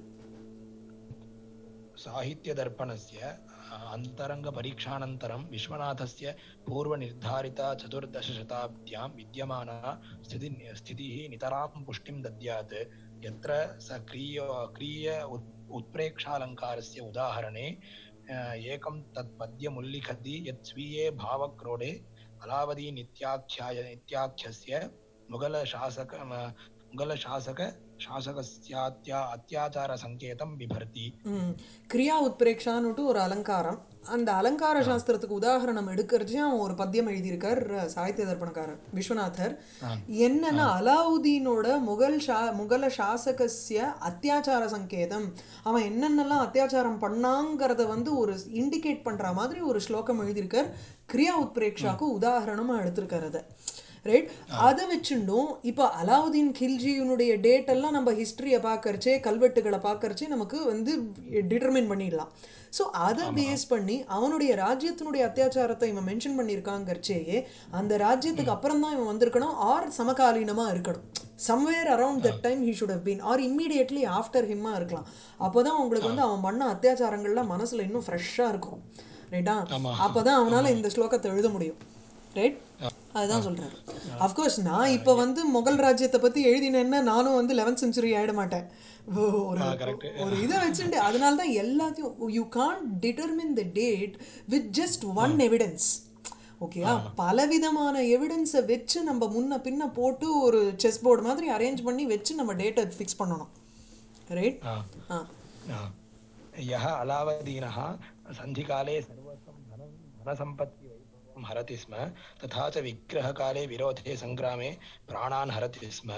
साहित्यदर्पणस्य अन्तरङ्गपरीक्षानन्तरं विश्वनाथस्य पूर्वनिर्धारिता चतुर्दशशताब्द्यां विद्यमाना स्थिति स्थितिः नितरां पुष्टिं दद्यात् यत्र स क्रिय क्रिय उत् उत्प्रेक्षालङ्कारस्य उदाहरणे अ, एकं तत् पद्यमुल्लिखति यत् स्वीये भावक्रोडे अलावदीनित्याख्याय इत्याख्यस्य मुगलशासक मुगलशासक शासकस्यात्या अत्याचारसङ्केतं बिभर्ति ம். கிரியா உத்பிரேக்ஷான்னுட்டு ஒரு அலங்காரம் அந்த அலங்கார சாஸ்திரத்துக்கு உதாரணம் எடுக்கிறச்சு அவன் ஒரு பத்தியம் எழுதியிருக்கார் அஹ், சாகித்ய தர்ப்பணக்காரர் விஸ்வநாதர் என்னன்னா அலாவுதீனோட முகல் ஷா முகல சாசகஸ்ய அத்தியாச்சார சங்கேதம் அவன் என்னென்னலாம் அத்தியாச்சாரம் பண்ணாங்கிறத வந்து ஒரு இண்டிகேட் பண்ற மாதிரி ஒரு ஸ்லோகம் எழுதியிருக்கார் கிரியா உத்பிரேக்ஷாக்கு உதாரணமா எடுத்திருக்கார் அதை ரைட் அதை வச்சுண்டும் இப்போ அலாவுதீன் கில்ஜியினுடைய டேட் எல்லாம் நம்ம ஹிஸ்டரியை பார்க்கறச்சே கல்வெட்டுகளை பார்க்கறச்சே நமக்கு வந்து டிட்டர்மின் பண்ணிடலாம் ஸோ அதை பேஸ் பண்ணி அவனுடைய ராஜ்யத்தினுடைய அத்தியாச்சாரத்தை இவன் மென்ஷன் பண்ணியிருக்காங்கிறச்சே அந்த ராஜ்யத்துக்கு அப்புறம் தான் இவன் வந்திருக்கணும் ஆர் சமகாலீனமாக இருக்கணும் somewhere around that time he should have been or immediately after ஹிம்மா இருக்கலாம் அப்போ தான் உங்களுக்கு வந்து அவன் பண்ண அத்தியாச்சாரங்கள்லாம் மனசில் இன்னும் ஃப்ரெஷ்ஷாக இருக்கும் ரைட்டா அப்போ தான் அவனால் இந்த ஸ்லோகத்தை எழுத முடியும் ரைட் அதுதான் சொல்றாரு அஃப்கோர்ஸ் நான் இப்போ வந்து முகல் ராஜ்யத்தை பத்தி எழுதினேன்னா நானும் வந்து லெவன்த் செஞ்சுரி ஆயிட மாட்டேன் ஒரு ஒரு இதை வச்சுட்டு அதனால தான் எல்லாத்தையும் you can determine the date with just one evidence ஓகேயா பலவிதமான எவிடன்ஸை வச்சு நம்ம முன்ன பின்ன போட்டு ஒரு செஸ் போர்டு மாதிரி அரேஞ்ச் பண்ணி வச்சு நம்ம டேட்டை ஃபிக்ஸ் பண்ணணும் ரைட் आ, ஆ आ. यः अलावदीनः सन्धिकाले सर्वस्वं धनं धनसम्पत्तिवैभवं हरति स्म तथा च विग्रहकाले विरोधे सङ्ग्रामे प्राणान् हरति स्म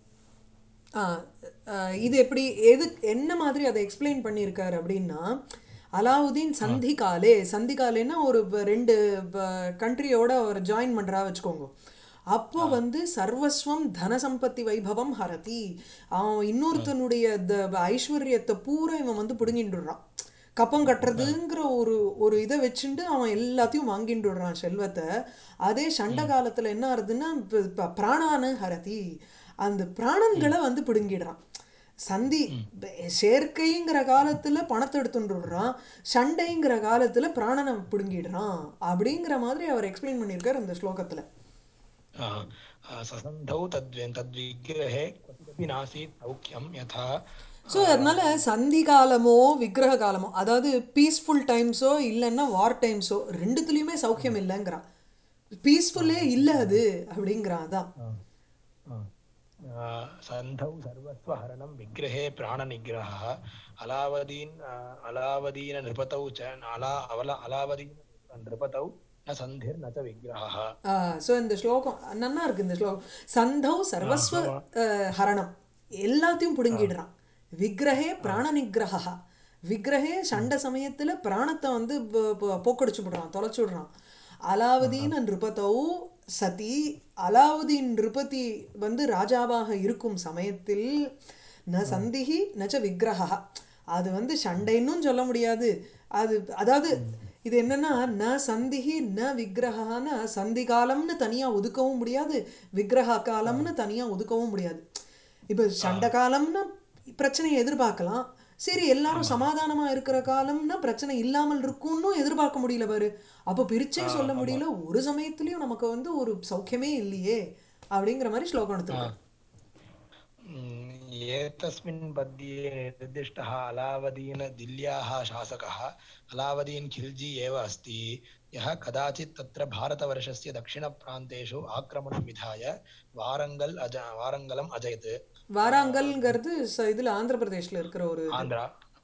ஆ, ஆ, இது எப்படி எது என்ன மாதிரி அதை எக்ஸ்பிளைன் பண்ணியிருக்காரு அப்படின்னா அலாவுதீன் சந்திகாலே சந்திகாலேன்னா ஒரு ப- ரெண்டு கண்ட்ரியோட அவர் ஜாயின் பண்ணுறா வச்சுக்கோங்க அப்போ வந்து சர்வஸ்வம் தனசம்பத்தி வைபவம் ஹரதி அவன் இன்னொருத்தனுடைய த ஐஸ்வர்யத்தை பூரா இவன் வந்து பிடுங்கிட்டுறான் கப்பம் கட்டுறதுங்கிற ஒரு ஒரு இதை வச்சுட்டு அவன் எல்லாத்தையும் வாங்கிட்டு விடுறான் செல்வத்தை அதே சண்டை காலத்துல என்ன ஆகுதுன்னா ப- ப- பிராணானு ஹரதி அந்த பிராணன்களை வந்து பிடுங்கிடுறான் சந்தி ப- சேர்க்கைங்கிற காலத்துல பணத்தை எடுத்துட்டு விடுறான் சண்டைங்கிற காலத்துல பிராணனை பிடுங்கிடுறான் அப்படிங்கிற மாதிரி அவர் எக்ஸ்பிளைன் பண்ணியிருக்கார் இந்த ஸ்லோகத்துல आ, आ, ससन्धौ तद्वे तद्विग्रहे क्वचिदपि नासीत् सौख्यं यथा ஸோ அதனால சந்தி காலமோ விக்கிரக காலமோ அதாவது பீஸ்ஃபுல் டைம்ஸோ இல்லைன்னா வார் டைம்ஸோ ரெண்டுத்துலேயுமே சௌக்கியம் இல்லைங்கிறான் பீஸ்ஃபுல்லே இல்லை அது அப்படிங்கிறான் அதான் आ, आ, सन्धौ सर्वस्वहरणं विग्रहे प्राणनिग्रहः अलावदीन् आ, अलावदीननृपतौ च अला अवला अलावदीन नृपतौ न सन्धिर्न च विग्रहः ஸோ இந்த ஸ்லோகம் நன்னா இருக்கு இந்த ஸ்லோகம் சந்தௌ சர்வஸ்வ அஹ், ஹரணம் எல்லாத்தையும் பிடுங்கிடுறான் விக்கிரகே பிராண நிகிரகா விக்கிரகே சண்டை சமயத்துல பிராணத்தை வந்து ப- ப- போக்கடிச்சு விடுறான் தொலைச்சு விடுறான் அலாவுதீன் நிருபதௌ சதி அலாவுதீன் நிருபதி வந்து ராஜாவாக இருக்கும் சமயத்தில் ந சந்திஹி நச்ச விக்கிரகா அது வந்து சண்டைன்னும் சொல்ல முடியாது அது அதாவது இது என்னன்னா ந சந்திஹி ந விக்கிரகான சந்தி காலம்னு தனியா ஒதுக்கவும் முடியாது விக்கிரக காலம்னு தனியா ஒதுக்கவும் முடியாது இப்போ சண்டை காலம்னா பிரச்சனையை எதிர்பார்க்கலாம் சரி எல்லாரும் சமாதானமா இருக்கிற காலம்னா பிரச்சனை இல்லாமல் இருக்கும்னு எதிர்பார்க்க முடியல பாரு அப்போ பிரிச்சே சொல்ல முடியல ஒரு சமயத்துலயும் நமக்கு வந்து ஒரு சௌக்கியமே இல்லையே அப்படிங்கிற மாதிரி ஸ்லோகம் எடுத்துருக்கோம் Mm, एतस्मिन् पद्ये निर्दिष्टः अलावदीन दिल्ल्याः शासकः अलावदीन् खिल्जी एव अस्ति यः कदाचित् तत्र भारतवर्षस्य दक्षिणप्रान्तेषु आक्रमणं विधाय वारङ्गल् अज वारङ्गलम् अजयत् வாராங்கல்ங்கிறது ச- இதுல ஆந்திர பிரதேஷ்ல இருக்கிற ஒரு இது. आन्ध्रा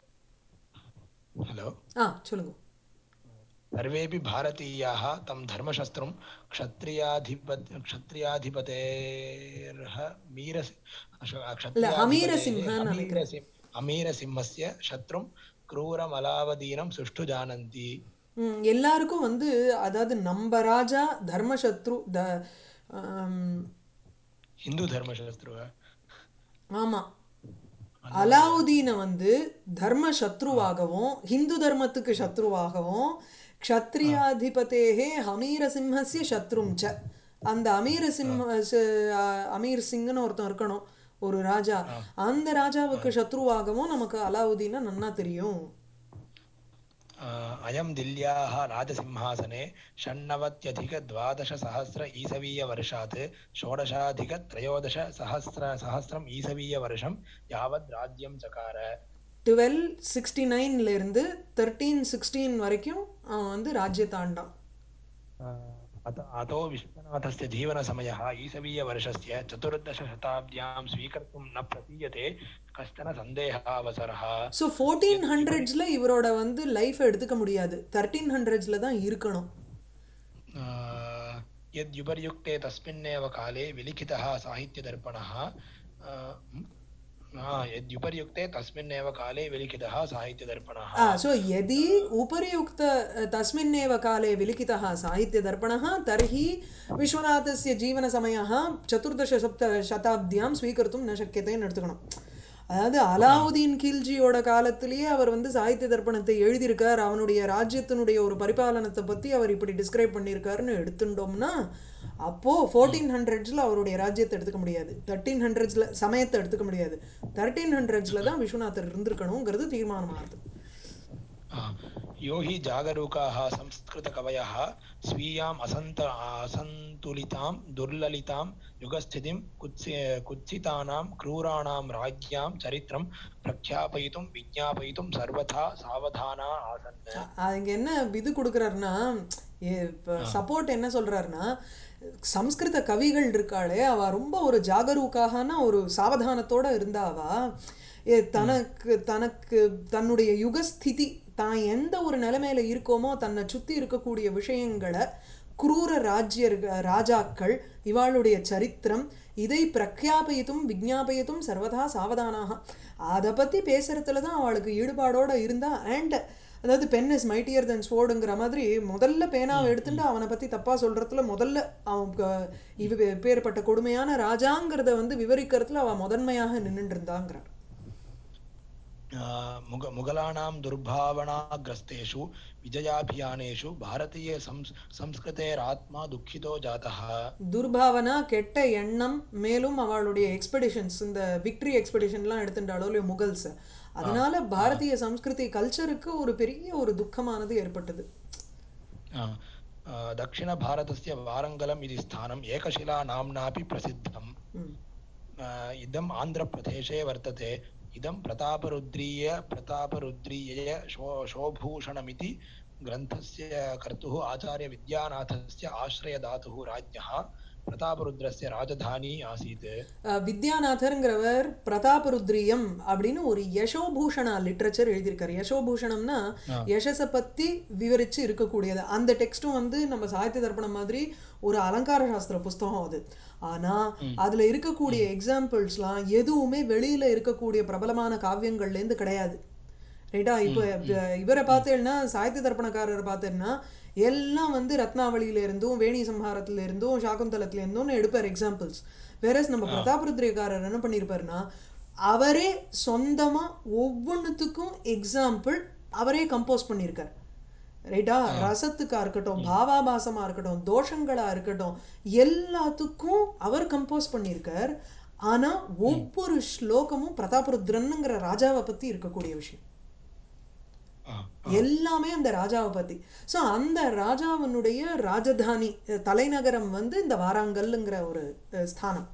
हलो ஆ சொல்லுங்க सर्वेपि भारतीयाः तं धर्मशस्त्रं क्षत्रियाधिपत् क्षत्रियाधिपतेर्ह मीर இல்ல அமீரசிம்ஹன்னு நினைக்கிறேன் अमीरसिंह अमीरसिंहस्य शत्रुं क्रूरमलावदीनं सुष्ठु जानन्ति ம், எல்லாருக்கும் வந்து அதாவது நம்ம ராஜா தர்மசத்ரு த ஆம், हिन्दुधर्मशस्त्रुः ஆமா அலாவுதீனை வந்து தர்ம சத்ருவாகவும் ஹிந்து தர்மத்துக்கு சத்ருவாகவும் க்ஷத்ரியாதிபதேகே ஹமீர சிம்மஸ்ய சத்ரும் ச அந்த அமீர சிம்ம ச- அ- அமீர் சிங்னு ஒருத்தன் இருக்கணும் ஒரு ராஜா அந்த ராஜாவுக்கு சத்ருவாகவும் நமக்கு அலாவுதீனை நன்னா தெரியும் अ, अयं दिल्ल्याः राजसिंहासने षण्णवत्यधिकद्वादशसहस्र ईसवीयवर्षात् षोडशाधिकत्रयोदशसहस्र सहस्रम् ईसवीयवर्षं यावद् राज्यं चकार டுவெல் சிக்ஸ்டி நைன்லேருந்து தேர்ட்டீன் சிக்ஸ்டீன் வரைக்கும் அவன் வந்து ராஜ்யத்தை ஆண்டான் अ, अत अतो विश्वनाथस्य जीवनसमयः ईसवीयवर्षस्य चतुर्दशशताब्द्यां स्वीकर्तुं न प्रतीयते कश्चन सन्देहावसरः ஸோ ஃபோர்டீன் ஹண்ட்ரட்ஸில் இவரோட வந்து லைஃப்பை எடுத்துக்க முடியாது தேர்ட்டீன் ஹண்ட்ரட்ஸில் தான் இருக்கணும் अ, यद्युपर्युक्ते तस्मिन्नेव काले विलिखितः साहित्यदर्पणः अ, आ, यद्युपर्युक्ते तस्मिन्नेव काले विलिखितः साहित्यदर्पणः आ, सो यदि उपर्युक्त तस्मिन्नेव काले विलिखितः साहित्यदर्पणः तर्हि विश्वनाथस्य जीवनसमयः चतुर्दशसप्त शताब्द्यां स्वीकर्तुं न शक्यतेன்னு எடுத்துக்கணும் அதாவது அலாவுதீன் கில்ஜியோட காலத்திலேயே அவர் வந்து சாகித்ய தர்ப்பணத்தை எழுதியிருக்கார் அவனுடைய ராஜ்யத்தினுடைய ஒரு பரிபாலனத்தை பற்றி அவர் இப்படி டிஸ்கிரைப் பண்ணியிருக்காருன்னு எடுத்துட்டோம்னா அப்போது ஃபோர்டீன் ஹண்ட்ரட்ஸில் அவருடைய ராஜ்யத்தை எடுத்துக்க முடியாது தேர்ட்டீன் ஹண்ட்ரட்ஸில் சமயத்தை எடுத்துக்க முடியாது தேர்ட்டீன் ஹண்ட்ரட்ஸில் தான் விஸ்வநாதர் இருந்திருக்கணுங்கிறது தீர்மானமாகுது आ, यो हि जागरूकाः संस्कृतकवयः स्वीयाम् असन्त असन्तुलितां दुर्ललितां युगस्थितिं कुत्सि कुत्सितानां क्रूराणां राज्ञां चरित्रं प्रख्यापयितुं विज्ञापयितुं सर्वथा सावधाना आसन् அங்க என்ன இது கொடுக்குறாருன்னா சப்போர்ட் என்ன சொல்றாருன்னா சம்ஸ்கிருத கவிகள் இருக்காளே அவ ரொம்ப ஒரு ஜாகரூக்கான ஒரு சாவதானத்தோட இருந்தாவா ஏ, தனக்கு தனக்கு தன்னுடைய யுகஸ்திதி தான் எந்த ஒரு நிலைமையில இருக்கோமோ தன்னை சுத்தி இருக்கக்கூடிய விஷயங்களை குரூர ராஜ்யர் ராஜாக்கள் இவாளுடைய சரித்திரம் இதை பிரக்யாபயித்தும் விஜ்ஞாபயித்தும் சர்வதா சாவதானாக அதை பற்றி பேசுறதுல தான் அவளுக்கு ஈடுபாடோட இருந்தா அண்ட் அதாவது பென் இஸ் மைட்டியர் தென் ஸ்வோர்டுங்கிற மாதிரி முதல்ல பேனாவை எடுத்துட்டு அவனை பற்றி தப்பாக சொல்கிறதுல முதல்ல அவன் க- இவ பேர்பட்ட கொடுமையான ராஜாங்கிறத வந்து விவரிக்கிறதுல அவன் முதன்மையாக நின்றுட்டு இருந்தாங்கிறார் मुग मुगलानां दुर्भावनाग्रस्तेषु विजयाभियानेषु भारतीय संस् संस्कृतेरात्मा दुःखितो जातः துர்பாவனா கெட்ட எண்ணம் மேலும் அவளுடைய எக்ஸ்பெடிஷன்ஸ் இந்த விக்டரி எக்ஸ்பெடிஷன்லாம் எடுத்துட்டாலோ இல்லையோ முகல்ஸ் அதனால பாரதிய சம்ஸ்கிருதி கல்ச்சருக்கு ஒரு பெரிய ஒரு துக்கமானது ஏற்பட்டது अ, अ, दक्षिणभारतस्य वारङ्गलम् इति स्थानम् एकशिलानाम्नापि प्रसिद्धम् ம். अ, इदम् आन्ध्रप्रदेशे वर्तते इदं प्रतापरुद्रीय प्रतापरुद्रीय शो शोभूषणमिति ग्रन्थस्य कर्तुः आचार्यविद्यानाथस्य आश्रयदातुः राज्ञः प्रतापरुद्रस्य राजधानी आसीत् அஹ், வித்யாநாதருங்கிறவர் பிரதாபருத்ரியம் அப்படின்னு ஒரு யசோபூஷணா லிட்ரேச்சர் எழுதியிருக்காரு யசோபூஷணம்னா ஆ. யசஸை பத்தி விவரிச்சு இருக்கக்கூடியது அந்த டெக்ஸ்டும் வந்து நம்ம சாகித்ய தர்ப்பணம் மாதிரி ஒரு அலங்கார சாஸ்திர புஸ்தகம் அது ஆனா அதுல இருக்கக்கூடிய எக்ஸாம்பிள்ஸ்லாம் எதுவுமே வெளியில இருக்கக்கூடிய பிரபலமான காவியங்கள்ல இருந்து கிடையாது ரைட்டா இப்போ இவ- இவரை பார்த்தேன்னா சாகித்ய தர்ப்பணக்காரரை பார்த்தேன்னா எல்லாம் வந்து ரத்னாவளியில இருந்தும் வேணி சம்ஹாரத்துல இருந்தும் சாகுந்தலத்துல இருந்தும் எடுப்பார் எக்ஸாம்பிள்ஸ் வேறஸ் நம்ம பிரதாபருத்ரியக்காரர் என்ன பண்ணியிருப்பாருன்னா அவரே சொந்தமா ஒவ்வொன்றுத்துக்கும் எக்ஸாம்பிள் அவரே கம்போஸ் பண்ணியிருக்கார் ரைட்டா ரசத்துக்கா இருக்கட்டும் பாவாபாசமா இருக்கட்டும் தோஷங்களா இருக்கட்டும் எல்லாத்துக்கும் அவர் கம்போஸ் பண்ணியிருக்கார் ஆனா ஒவ்வொரு ஸ்லோகமும் பிரதாபருத்ரன்ங்கிற ராஜாவை பத்தி இருக்கக்கூடிய விஷயம் अ, எல்லாமே அந்த ராஜாவை பத்தி ஸோ அந்த ராஜாவினுடைய ராஜதானி அஹ், தலைநகரம் வந்து இந்த வாராங்கல்ங்கிற ஒரு அஹ், ஸ்தானம்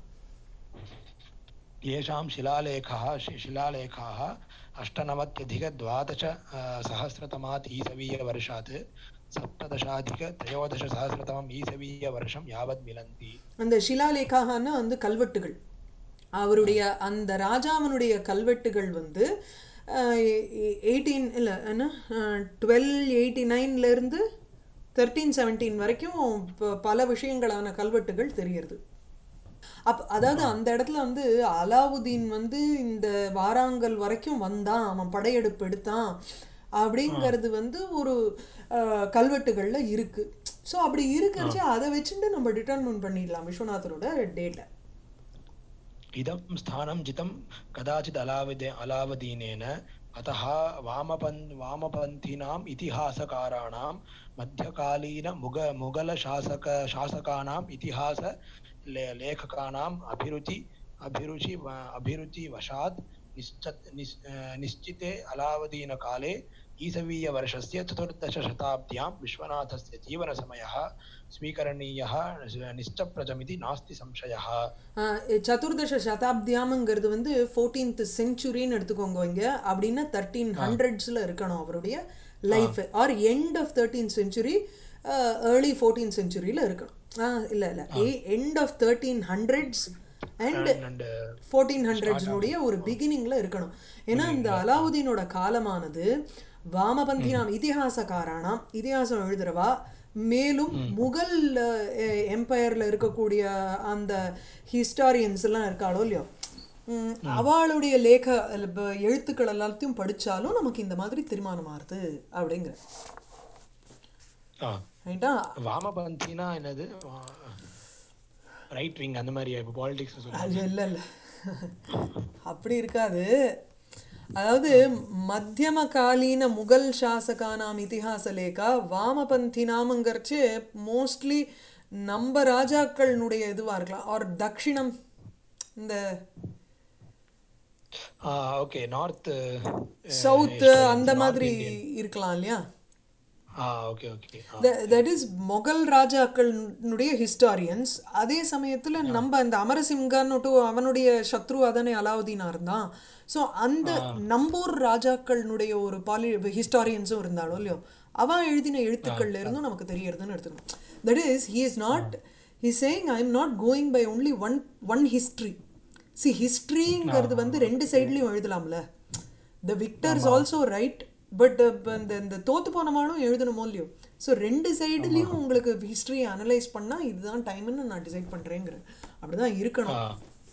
येषां शिलालेखः शि- शिलालेखाः अष्टनवत्यधिकद्वादश अ, सहस्रतमात् ईसवीयवर्षात् सप्तदशाधिकत्रयोदशसहस्रतमम् ईसवीयवर्षं यावत् मिलन्ति அந்த ஷிலாலேகாகன்னா வந்து கல்வெட்டுகள் அவருடைய அந்த ராஜாவினுடைய கல்வெட்டுகள் வந்து எயிட்டீன் இல்லை என்ன டுவெல் எயிட்டி நைன்லேருந்து தேர்ட்டீன் செவன்டீன் வரைக்கும் ப- பல விஷயங்களான கல்வெட்டுகள் தெரியுது அப் அதாவது அந்த இடத்துல வந்து அலாவுதீன் வந்து இந்த வாராங்கல் வரைக்கும் வந்தான் அவன் படையெடுப்பு எடுத்தான் அப்படிங்கிறது வந்து ஒரு அஹ், கல்வெட்டுகள்ல இருக்கு ஸோ அப்படி இருக்கிறச்சு அதை வச்சுட்டு நம்ம டிட்டர்மின் பண்ணிடலாம் விஸ்வநாதரோட டேட்டை इदं स्थानं जितं कदाचित् अलावदे अलावदीनेन अतः वामपन् वामपन्थिनाम् इतिहासकाराणां मध्यकालीन मुग मुगलशासक शासकानाम् इतिहास ले लेखकानाम् अभिरुचि अभिरुचि अभिरुचिवशात् निश्च निश् निश्चिते अलावदीनकाले ईसवीयवर्षस्य चतुर्दशशताब्द्यां विश्वनाथस्य जीवनसमयः स्वीकरणीयः निश्चप्रजमिति नास्ति संशयः ஆஹ் சதுர்தச சதாப்தியாமங்கிறது வந்து ஃபோர்டீன்த் செஞ்சுரின்னு எடுத்துக்கோங்க இங்க அப்படின்னா தேர்ட்டீன் ஹண்ட்ரட்ஸில் இருக்கணும் அவருடைய life or end of thirteen century early fourteen செஞ்சுரியில் இருக்கணும் ஆ இல்லை இல்லை end of thirteen hundreds and and uh, fourteen ஹண்ட்ரட்ஸ்னுடைய ஒரு பிகினிங்ல இருக்கணும் ஏன்னா இந்த அலாவுதீனோட காலமானது வாமபந்தினாம் இதிகாசக்காரானாம் இதிகாசம் எழுதுறவா மேலும் முகல் எம்பையர்ல இருக்கக்கூடிய அந்த ஹிஸ்டாரியன்ஸ் எல்லாம் இருக்காளோ இல்லையோ ம், அவளுடைய லேக ப- எழுத்துக்கள் எல்லாத்தையும் படிச்சாலும் நமக்கு இந்த மாதிரி தீர்மானம் ஆறுது அப்படிங்கிற ஆ ரைட்டா வாமபந்தினா என்னது ரைட் விங் அந்த மாதிரி இப்போ பாலிடிக்ஸ் சொல்லுவாங்க அது இல்லை இல்லை அப்படி இருக்காது அதாவது மத்தியம காலீன முகல் சாசகானாம் இதிகாச லேக்கா வாமபந்தினாமுங்கிறச்சு மோஸ்ட்லி நம்ம ராஜாக்களினுடைய இதுவாக இருக்கலாம் ஆர் தக்ஷிணம் இந்த ஓகே நார்த் சவுத்து அந்த மாதிரி இருக்கலாம் இல்லையா ஆ okay okay that is Mughal ராஜாக்களினுடைய ஹிஸ்டாரியன்ஸ் அதே சமயத்தில் நம்ம அந்த அமரசிம்கான்னு அவனுடைய சத்ரு அதனே அலாவுதீனா இருந்தான் ஸோ அந்த நம்பூர் ராஜாக்களினுடைய ஒரு பாலி ஹிஸ்டாரியன்ஸும் இருந்தாலும் இல்லையோ அவன் எழுதின எழுத்துக்கள்ல இருந்தும் நமக்கு தெரியறதுன்னு எடுத்துக்கணும் that is he is not he saying I am not going by only one one history சி ஹிஸ்ட்ரிங்கிறது வந்து ரெண்டு சைட்லையும் எழுதலாம்ல the victors also write but இந்த இந்த தோத்து போனமானும் எழுதணுமோ இல்லையோ ஸோ ரெண்டு சைடுலேயும் உங்களுக்கு ஹிஸ்ட்ரி அனலைஸ் பண்ணால் இதுதான் டைம்னு நான் டிசைட் பண்ணுறேங்கிறேன் அப்படிதான் இருக்கணும்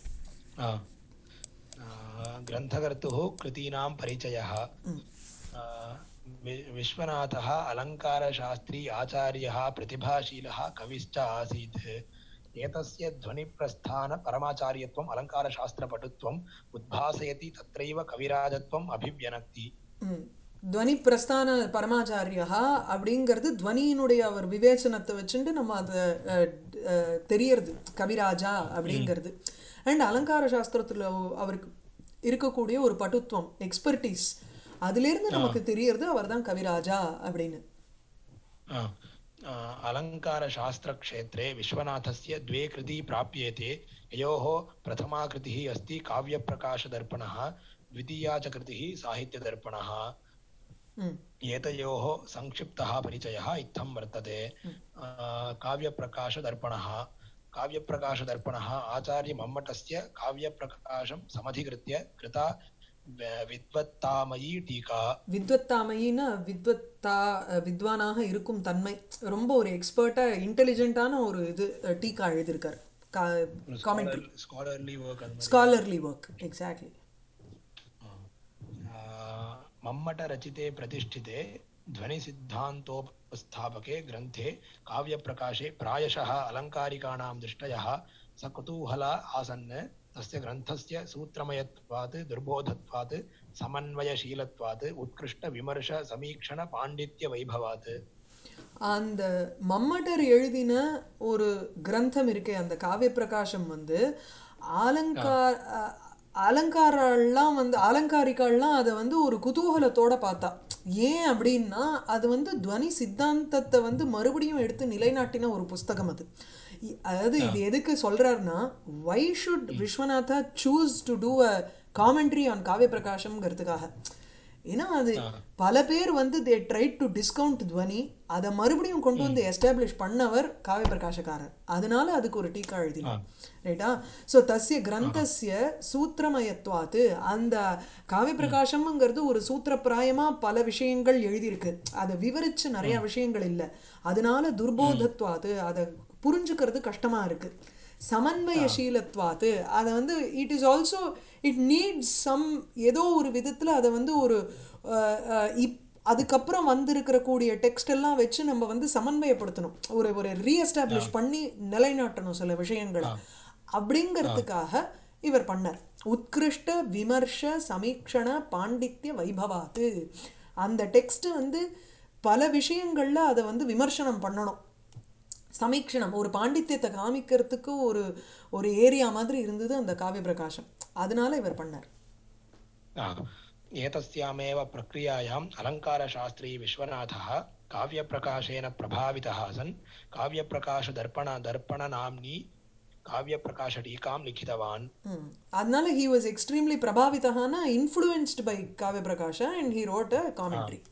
ग्रन्थकर्तुः कृतीनां परिचयः आ, वि- विश्वनाथः अलङ्कारशास्त्री आचार्यः प्रतिभाशीलः कविश्च आसीत् एतस्य ध्वनिप्रस्थान परमाचार्यत्वम् अलङ्कारशास्त्रपटुत्वम् उद्भासयति तत्रैव कविराजत्वम् अभिव्यनक्ति ம். துவனி பிரஸ்தான பரமாச்சாரியா அப்படிங்கிறது துவனியினுடைய அவர் விவேச்சனத்தை வச்சுட்டு நம்ம அதை தெரியறது கவிராஜா அப்படிங்கிறது அண்ட் அலங்கார சாஸ்திரத்தில் அவருக்கு இருக்கக்கூடிய ஒரு பட்டுத்துவம் எக்ஸ்பர்டீஸ் அதுலேருந்து நமக்கு தெரியறது அவர் தான் கவிராஜா அப்படின்னு आ, आ, अलङ्कारशास्त्रक्षेत्रे विश्वनाथस्य द्वे कृती प्राप्येते ययोः प्रथमा कृतिः अस्ति काव्यप्रकाशदर्पणः द्वितीया च कृतिः साहित्यदर्पणः ம் एतयोः संक्षिप्तः परिचयः इत्थं वर्तते आ, काव्यप्रकाशदर्पणः काव्यप्रकाशदर्पणः आचार्यमम्मटस्य काव्यप्रकाशं समधिकृत्य कृता व- विद्वत्तामयी टीका வித்வத்தாமையின்னா வித்வத்தா வித்வானாக இருக்கும் தன்மை ரொம்ப ஒரு எக்ஸ்பர்ட்டாக இன்டெலிஜென்ட்டான ஒரு இது டீக்கா எழுதியிருக்கார் காமெண்ட்ரி scholar- scholarly work அந்த மாதிரி. ஸ்காலர்லி ஒர்க் எக்ஸாக்ட்லி मम्मटरचिते प्रतिष्ठिते ध्वनिसिद्धान्तोपस्थापके ग्रन्थे काव्यप्रकाशे प्रायशः अलङ्कारिकाणां दृष्टयः सकुतूहला आसन् तस्य ग्रन्थस्य सूत्रमयत्वात् दुर्बोधत्वात् समन्वयशीलत्वात् उत्कृष्टविमर्शसमीक्षणपाण्डित्यवैभवात् அந்த மம்மட்டர் எழுதின ஒரு கிரந்தம் இருக்கே அந்த காவிய பிரகாசம் வந்து அலங்கார் அ- அலங்காரெல்லாம் வந்து அலங்காரிக்கால்லாம் அதை வந்து ஒரு குதூகலத்தோட பார்த்தா ஏன் அப்படின்னா அது வந்து துவனி சித்தாந்தத்தை வந்து மறுபடியும் எடுத்து நிலைநாட்டின ஒரு புஸ்தகம் அது இ- அதாவது இது எதுக்கு சொல்றாருன்னா why should Vishwanatha choose to do a commentary on Kavya பிரகாஷம்ங்கிறதுக்காக ஏன்னா அது பல பேர் வந்து தே ட்ரை டு டிஸ்கவுண்ட் துவனி அதை மறுபடியும் கொண்டு வந்து எஸ்டாப்ளிஷ் பண்ணவர் காவிய பிரகாஷக்காரர் அதனால அதுக்கு ஒரு டீக்கா எழுதினார் ரைட்டா ஸோ தஸ்ய கிரந்தஸ்ய சூத்திரமயத்வாத்து அந்த காவிய பிரகாசம்ங்கிறது ஒரு சூத்திரப்பிராயமா பல விஷயங்கள் எழுதியிருக்கு அதை விவரிச்சு நிறைய விஷயங்கள் இல்லை அதனால துர்போதத்வாத்து அதை புரிஞ்சுக்கிறது கஷ்டமா இருக்கு சமன்வயசீலத்வாத்து அதை வந்து it is also it needs some ஏதோ ஒரு விதத்தில் அதை வந்து ஒரு அஹ், அஹ், இப் அதுக்கப்புறம் வந்திருக்கிற கூடிய டெக்ஸ்ட் எல்லாம் வச்சு நம்ம வந்து சமன்வயப்படுத்தணும் ஒரு ஒரு ரீஎஸ்டாப்ளிஷ் பண்ணி நிலைநாட்டணும் சில விஷயங்களை அப்படிங்கிறதுக்காக இவர் பண்ணார் உத்கிருஷ்ட விமர்ச சமீக்ஷண பாண்டித்ய வைபவாத்து அந்த டெக்ஸ்ட் வந்து பல விஷயங்கள்ல அதை வந்து விமர்சனம் பண்ணணும் சமீக்ஷணம் ஒரு பாண்டித்யத்தை காமிக்கிறதுக்கு ஒரு ஒரு ஏரியா மாதிரி இருந்தது அந்த காவிய பிரகாசம் அதனால இவர் பண்ணார் आ, एतस्यामेव प्रक्रियायाम् अलङ्कारशास्त्री विश्वनाथः काव्यप्रकाशेन प्रभावितः सन् काव्यप्रकाशदर्पण दर्पणनाम्नी काव्यप्रकाशटीकां लिखितवान् ம். அதனால ஹி வாஸ் எக்ஸ்ட்ரீம்லி பிரபாவிதகான influenced by Kavya Prakasha and he wrote a commentary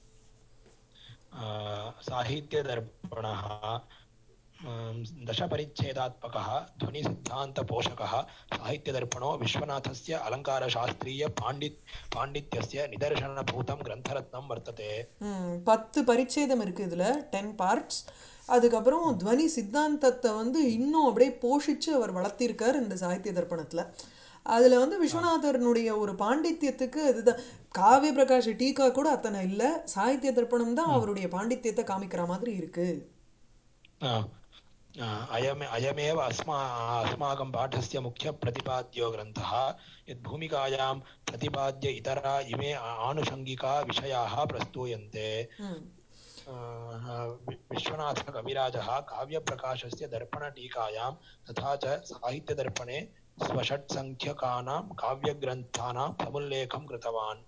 आ, साहित्यदर्पणः अं, दशपरिच्छेदात्मकः ध्वनिसिद्धान्तपोषकः साहित्यदर्पणो विश्वनाथस्य अलङ्कारशास्त्रीयपाण्डित् पाण्डित्यस्य निदर्शनभूतं ग्रन्थरत्नं वर्तते ம், பத்து பரிச்சேதம் இருக்கு இதுல டென் பார்ட்ஸ் அதுக்கப்புறம் துவனி சித்தாந்தத்தை வந்து இன்னும் அப்படியே போஷிச்சு அவர் வளர்த்திருக்கார் இந்த சாகித்ய தர்ப்பணத்துல அதுல வந்து விஸ்வநாதரனுடைய ஒரு பாண்டித்யத்துக்கு அதுதான் காவிய பிரகாஷ் டீகா கூட அத்தனை இல்ல சாகித்ய தர்ப்பணம் தான் அவருடைய பாண்டித்யத்தை காமிக்கிற மாதிரி இருக்கு आ, आ, अयम् अयमेव अस्मा अस्माकं पाठस्य मुख्यप्रतिपाद्यो ग्रन्थः यद्भूमिकायां प्रतिपाद्य इतरा इमे आनुषङ्गिका विषयाः प्रस्तूयन्ते ம் आ, वि- विश्वनाथकविराजः काव्यप्रकाशस्य दर्पणटीकायां तथा च साहित्यदर्पणे स्वषट्सङ्ख्यकानां काव्यग्रन्थानां समुल्लेखं कृतवान्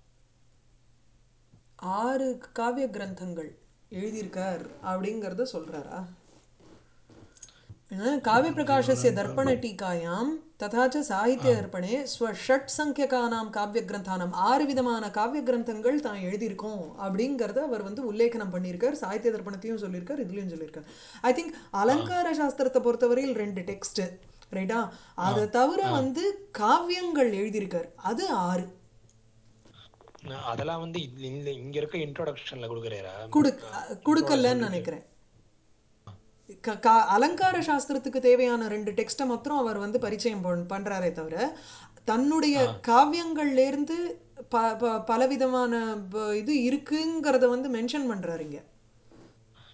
ஆறு காவிய கிரந்தங்கள் எழுதியிருக்கார் அப்படிங்கிறத சொல்றாரா ஏன்னா, காவிய பிரகாஷस्य दर्पण टीकायां तथा च சாகித்ய தர்ப்பணே ஸ்வ ஷட் சங்கியகானாம் காவிய கிரந்தானாம் ஆறு விதமான காவிய கிரந்தங்கள் தான் எழுதியிருக்கோம் அப்படிங்கிறத அவர் வந்து உல்லேಖனம் பண்ணியிருக்கார் சாகித்ய தர்ப்பணத்தையும் சொல்லியிருக்கார் இதுலயும் சொல்லியிருக்கார் ஐ திங்க் அலங்கார சாஸ்திரத்தை பொறுத்தவரையில் ரெண்டு டெக்ஸ்ட் ரைட்டா அதை தவிர வந்து காவியங்கள் எழுதியிருக்கார் அது ஆறு அதெல்லாம் வந்து இதுல- இந்த இங்க இருக்க இன்ட்ரோடக்ஷன்ல கொடுக்குறாரா குடு கொடுக்கலன்னு நினைக்கிறேன் க- கா- அலங்கார சாஸ்திரத்துக்கு தேவையான ரெண்டு டெக்ஸ்ட்டை மாத்திரம் அவர் வந்து பரிச்சயம் பண்- பண்றாரே தவிர தன்னுடைய காவியங்கள்ல இருந்து ப ப- பலவிதமான ப- இது இருக்குங்கிறத வந்து மென்ஷன் பண்றாரு இங்க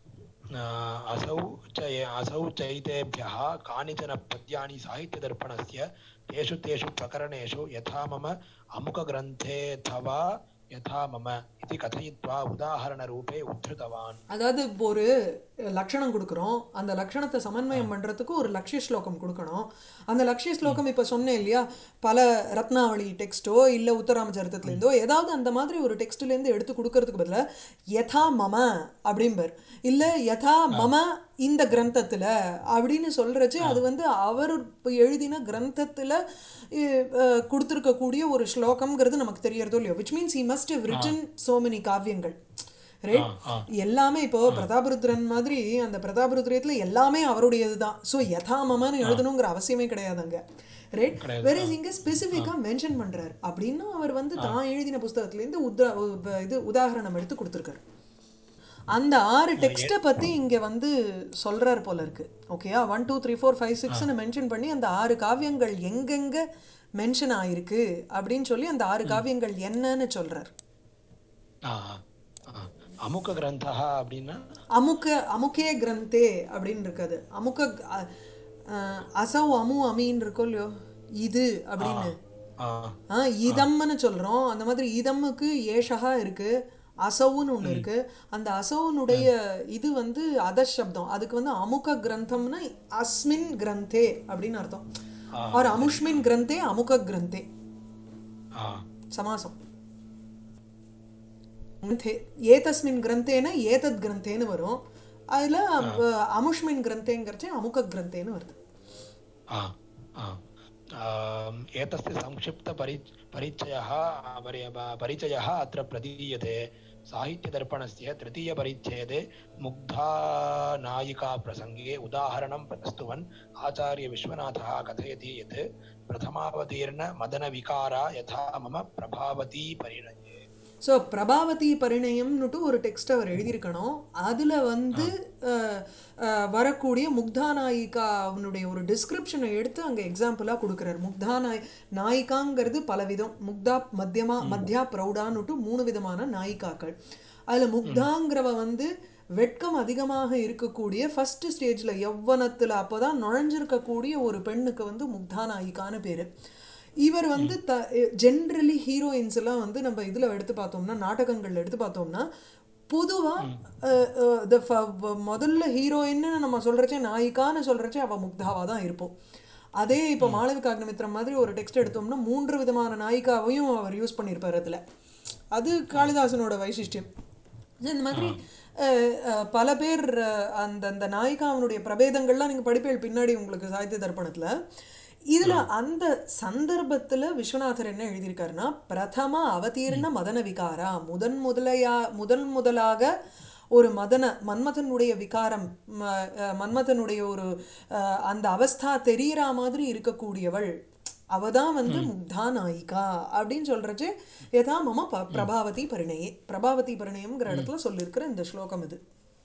असौ च असौ चैतेभ्यः कानिचन पद्यानि साहित्यदर्पणस्य तेषु तेषु प्रकरणेषु यथा मम अमुकग्रन्थेऽथवा यथा मम इति कथयित्वा उदाहरणरूपे उद्धृतवान् அதாவது இப்போ ஒரு லக்ஷணம் கொடுக்குறோம் அந்த லக்ஷணத்தை சமன்வயம் பண்ணுறதுக்கு ஒரு லக்ஷ்ய ஸ்லோகம் கொடுக்கணும் அந்த லக்ஷ்ய ஸ்லோகம் இப்போ சொன்னேன் இல்லையா பல ரத்னாவளி டெக்ஸ்ட்டோ இல்லை உத்தராமச்சரித்தத்துலேருந்தோ ஏதாவது அந்த மாதிரி ஒரு டெக்ஸ்ட்லேருந்து எடுத்து கொடுக்கறதுக்கு பதிலாக யதா மம அப்படிம்பர் இல்லை யதா மம இந்த கிரந்தத்தில் அப்படின்னு சொல்கிறச்சு அது வந்து அவர் இப்போ எழுதின கிரந்தத்தில் கொடுத்துருக்கக்கூடிய ஒரு ஸ்லோகம்ங்கிறது நமக்கு தெரியறதோ இல்லையோ which means he must have written so many காவியங்கள் ரைட் எல்லாமே இப்போ பிரதாபருத்ரன் மாதிரி அந்த பிரதாபருத்ரத்துல எல்லாமே அவருடையது தான் ஸோ யதாமமன்னு எழுதணுங்கிற அவசியமே கிடையாது அங்க ரைட் வேற இங்க ஸ்பெசிஃபிக்கா மென்ஷன் பண்றாரு அப்படின்னு அவர் வந்து தான் எழுதின புஸ்தகத்திலேருந்து உத்ரா உ- இது உதாரணம் எடுத்து கொடுத்துருக்காரு அந்த ஆறு டெக்ஸ்ட்டை பற்றி இங்கே வந்து சொல்கிறார் போல இருக்கு ஓகேயா one two three four five சிக்ஸ்னு மென்ஷன் பண்ணி அந்த ஆறு காவியங்கள் எங்கெங்கே மென்ஷன் ஆயிருக்கு அப்படின்னு சொல்லி அந்த ஆறு காவியங்கள் என்னன்னு சொல்கிறார் ஆ, ஆ. அமுக கிரந்தः அப்படின்னா அமுக்க அமுக்கே கிரந்தே அப்படின்னு இருக்காது அமுக்க அ- அஹ், அசௌ அமு அமின்னு இருக்கோ இல்லையோ இது அப்படின்னு ஆ, ஆ இதம்னு சொல்கிறோம் அந்த மாதிரி இதம்முக்கு ஏஷகா இருக்கு அசவுன்னு ஒன்று இருக்கு அந்த அசவுனுடைய இது வந்து அதசப்தம் அதுக்கு வந்து அமுக கிரந்தம்னா அஸ்மின் கிரந்தே அப்படின்னு அர்த்தம் ஆர் அமுஷ்மின் கிரந்தே அமுக கிரந்தே ஆ, சமாசம் கிரந்தே ஏதஸ்மின் கிரந்தேன ஏதத் கிரந்தேன்னு வரும் அதில் அமுஷ்மின் கிரந்தேங்கிறச்சு அமுக கிரந்தேன்னு வருது आ, आ. आम्, एतस्य संक्षिप्तपरि परिचयः परि- परिचयः अत्र प्रदीयते साहित्यदर्पणस्य तृतीयपरिच्छेदे मुग्धा नायिकाप्रसङ्गे उदाहरणं प्रस्तुवन् आचार्यविश्वनाथः कथयति यत् प्रथमावतीर्णमदनविकारा यथा मम प्रभावती परिणये ஸோ பிரபாவதி பரிணயம்னுட்டு ஒரு டெக்ஸ்ட் அவர் எழுதியிருக்கணும் அதில் வந்து அஹ், அஹ், வரக்கூடிய முக்தா நாயிகா அவனுடைய ஒரு டிஸ்கிரிப்ஷனை எடுத்து அங்கே எக்ஸாம்பிளாக கொடுக்குறாரு முக்தா நாய் நாயிகாங்கிறது பல விதம் முக்தா மத்தியமா மத்தியா ப்ரௌடான்னுட்டு மூணு விதமான நாயிகாக்கள் அதில் முக்தாங்கிறவ வந்து வெட்கம் அதிகமாக இருக்கக்கூடிய ஃபர்ஸ்ட் ஸ்டேஜில் யௌவனத்தில் அப்போ தான் நுழைஞ்சிருக்கக்கூடிய ஒரு பெண்ணுக்கு வந்து முக்தா நாயிகான்னு பேர் இவர் வந்து த ஜென்ரலி ஹீரோயின்ஸ் எல்லாம் வந்து நம்ம இதில் எடுத்து பார்த்தோம்னா நாடகங்கள் எடுத்து பார்த்தோம்னா பொதுவாக முதல்ல ஹீரோயின்னு நம்ம சொல்கிறச்சே நாயிகான்னு சொல்கிறச்சே அவள் முக்தாவாக தான் இருப்போம் அதே இப்போ மாளவிகா அக்னிமித்திரம் மாதிரி ஒரு டெக்ஸ்ட் எடுத்தோம்னா மூன்று விதமான நாயிகாவையும் அவர் யூஸ் பண்ணியிருப்பார் அதில் அது காளிதாசனோட வைசிஷ்டியம் இந்த மாதிரி அஹ், அஹ், பல பேர் அஹ், அந்த அந்த நாயிகாவனுடைய பிரபேதங்கள்லாம் நீங்கள் படிப்பீள் பின்னாடி உங்களுக்கு சாகித்ய தர்ப்பணத்தில் இதில் அந்த சந்தர்ப்பத்தில் விஸ்வநாதர் என்ன எழுதியிருக்காருன்னா பிரதம அவதீர்ண மதன விகாரா முதன் முதலையா முதன் முதலாக ஒரு மதன மன்மதனுடைய விகாரம் ம, அஹ், மன்மதனுடைய ஒரு அஹ், அந்த அவஸ்தா தெரியற மாதிரி இருக்கக்கூடியவள் அவ தான் வந்து முக்தா நாயிகா அப்படின்னு சொல்றச்சு யதா மம ப பிரபாவதி பரிணயே பிரபாவதி பரிணயம்ங்கிற இடத்துல சொல்லியிருக்கிற இந்த ஸ்லோகம் இது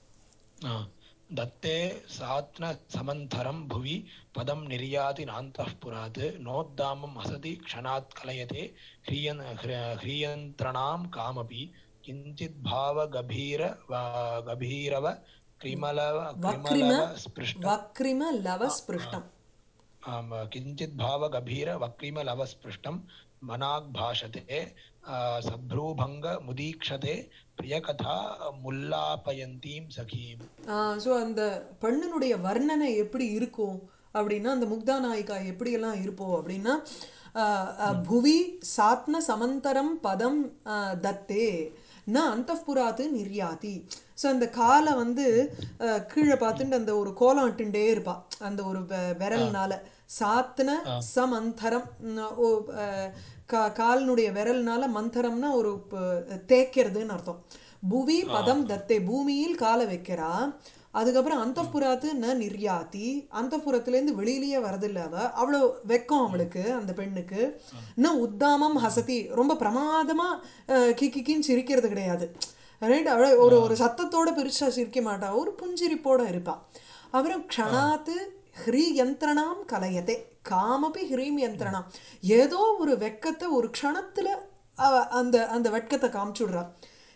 आ, दत्ते सात्न समन्थरं भुवि पदं निर्याति नान्तः पुरात् नोद्दामं हसति क्षणात् कलयते ह्रियन् ह्र- ह्रियन्त्रणां कामपि किञ्चिद्भावगभीर वा- गभीरव कृमलव வக்ரிம कृमलव स्पृष्ट வக்ரிம லவ ஸ்பிருஷ்டம் आम्, किञ्चिद्भावगभीर वक्रिमलवस्पृष्टं मनाग्भाषते आ, सभ्रूभङ्गमुदीक्षते प्रियकथा मुल्लापयन्तीं सखीम् ஸோ அந்த பெண்ணினுடைய வர்ணனை எப்படி இருக்கும் அப்படின்னா அந்த முக்தா நாயிகா எப்படியெல்லாம் இருப்போம் அப்படின்னா ஆஹ், ஆஹ், புவி சாத்ன சமந்தரம் பதம் ஆஹ், தத்தே ந அந்தப்புராத்து நிர்யாதி ஸோ அந்த காலை வந்து ஆஹ், கீழே பார்த்துட்டு அந்த ஒரு கோலம் இட்டுண்டே இருப்பா அந்த ஒரு வெ- விரல்னால சாத்ன சமந்தரம் ம், ஓ, ஆஹ், கா காலினுடைய விரல்னால மந்தரம்னா ஒரு ப- தேய்க்கிறதுன்னு அர்த்தம் புவி பதம் தத்தே பூமியில் காலை வைக்கிறா அதுக்கப்புறம் அந்தப்புறாத்து ந நிர்யாதி அந்தப்புறத்துலேருந்து வெளியிலேயே வரதில்ல அவ அவ்வளோ வெக்கம் அவளுக்கு அந்த பெண்ணுக்கு ந உத்தாமம் ஹசதி ரொம்ப பிரமாதமா அஹ், கிக்கின்னு சிரிக்கிறது கிடையாது ரைட் ஒரு ஒரு சத்தத்தோட பெருசா சிரிக்க மாட்டா ஒரு புஞ்சிரிப்போட இருப்பா அப்புறம் க்ஷணாத்து ஹ்ரீ யந்திரணாம் கலையதே காமபி ஹ்ரீம் யந்திரணாம் ஏதோ ஒரு வெக்கத்தை ஒரு க்ஷணத்துல அவ அந்த அந்த வெட்கத்தை காமிச்சுடுறா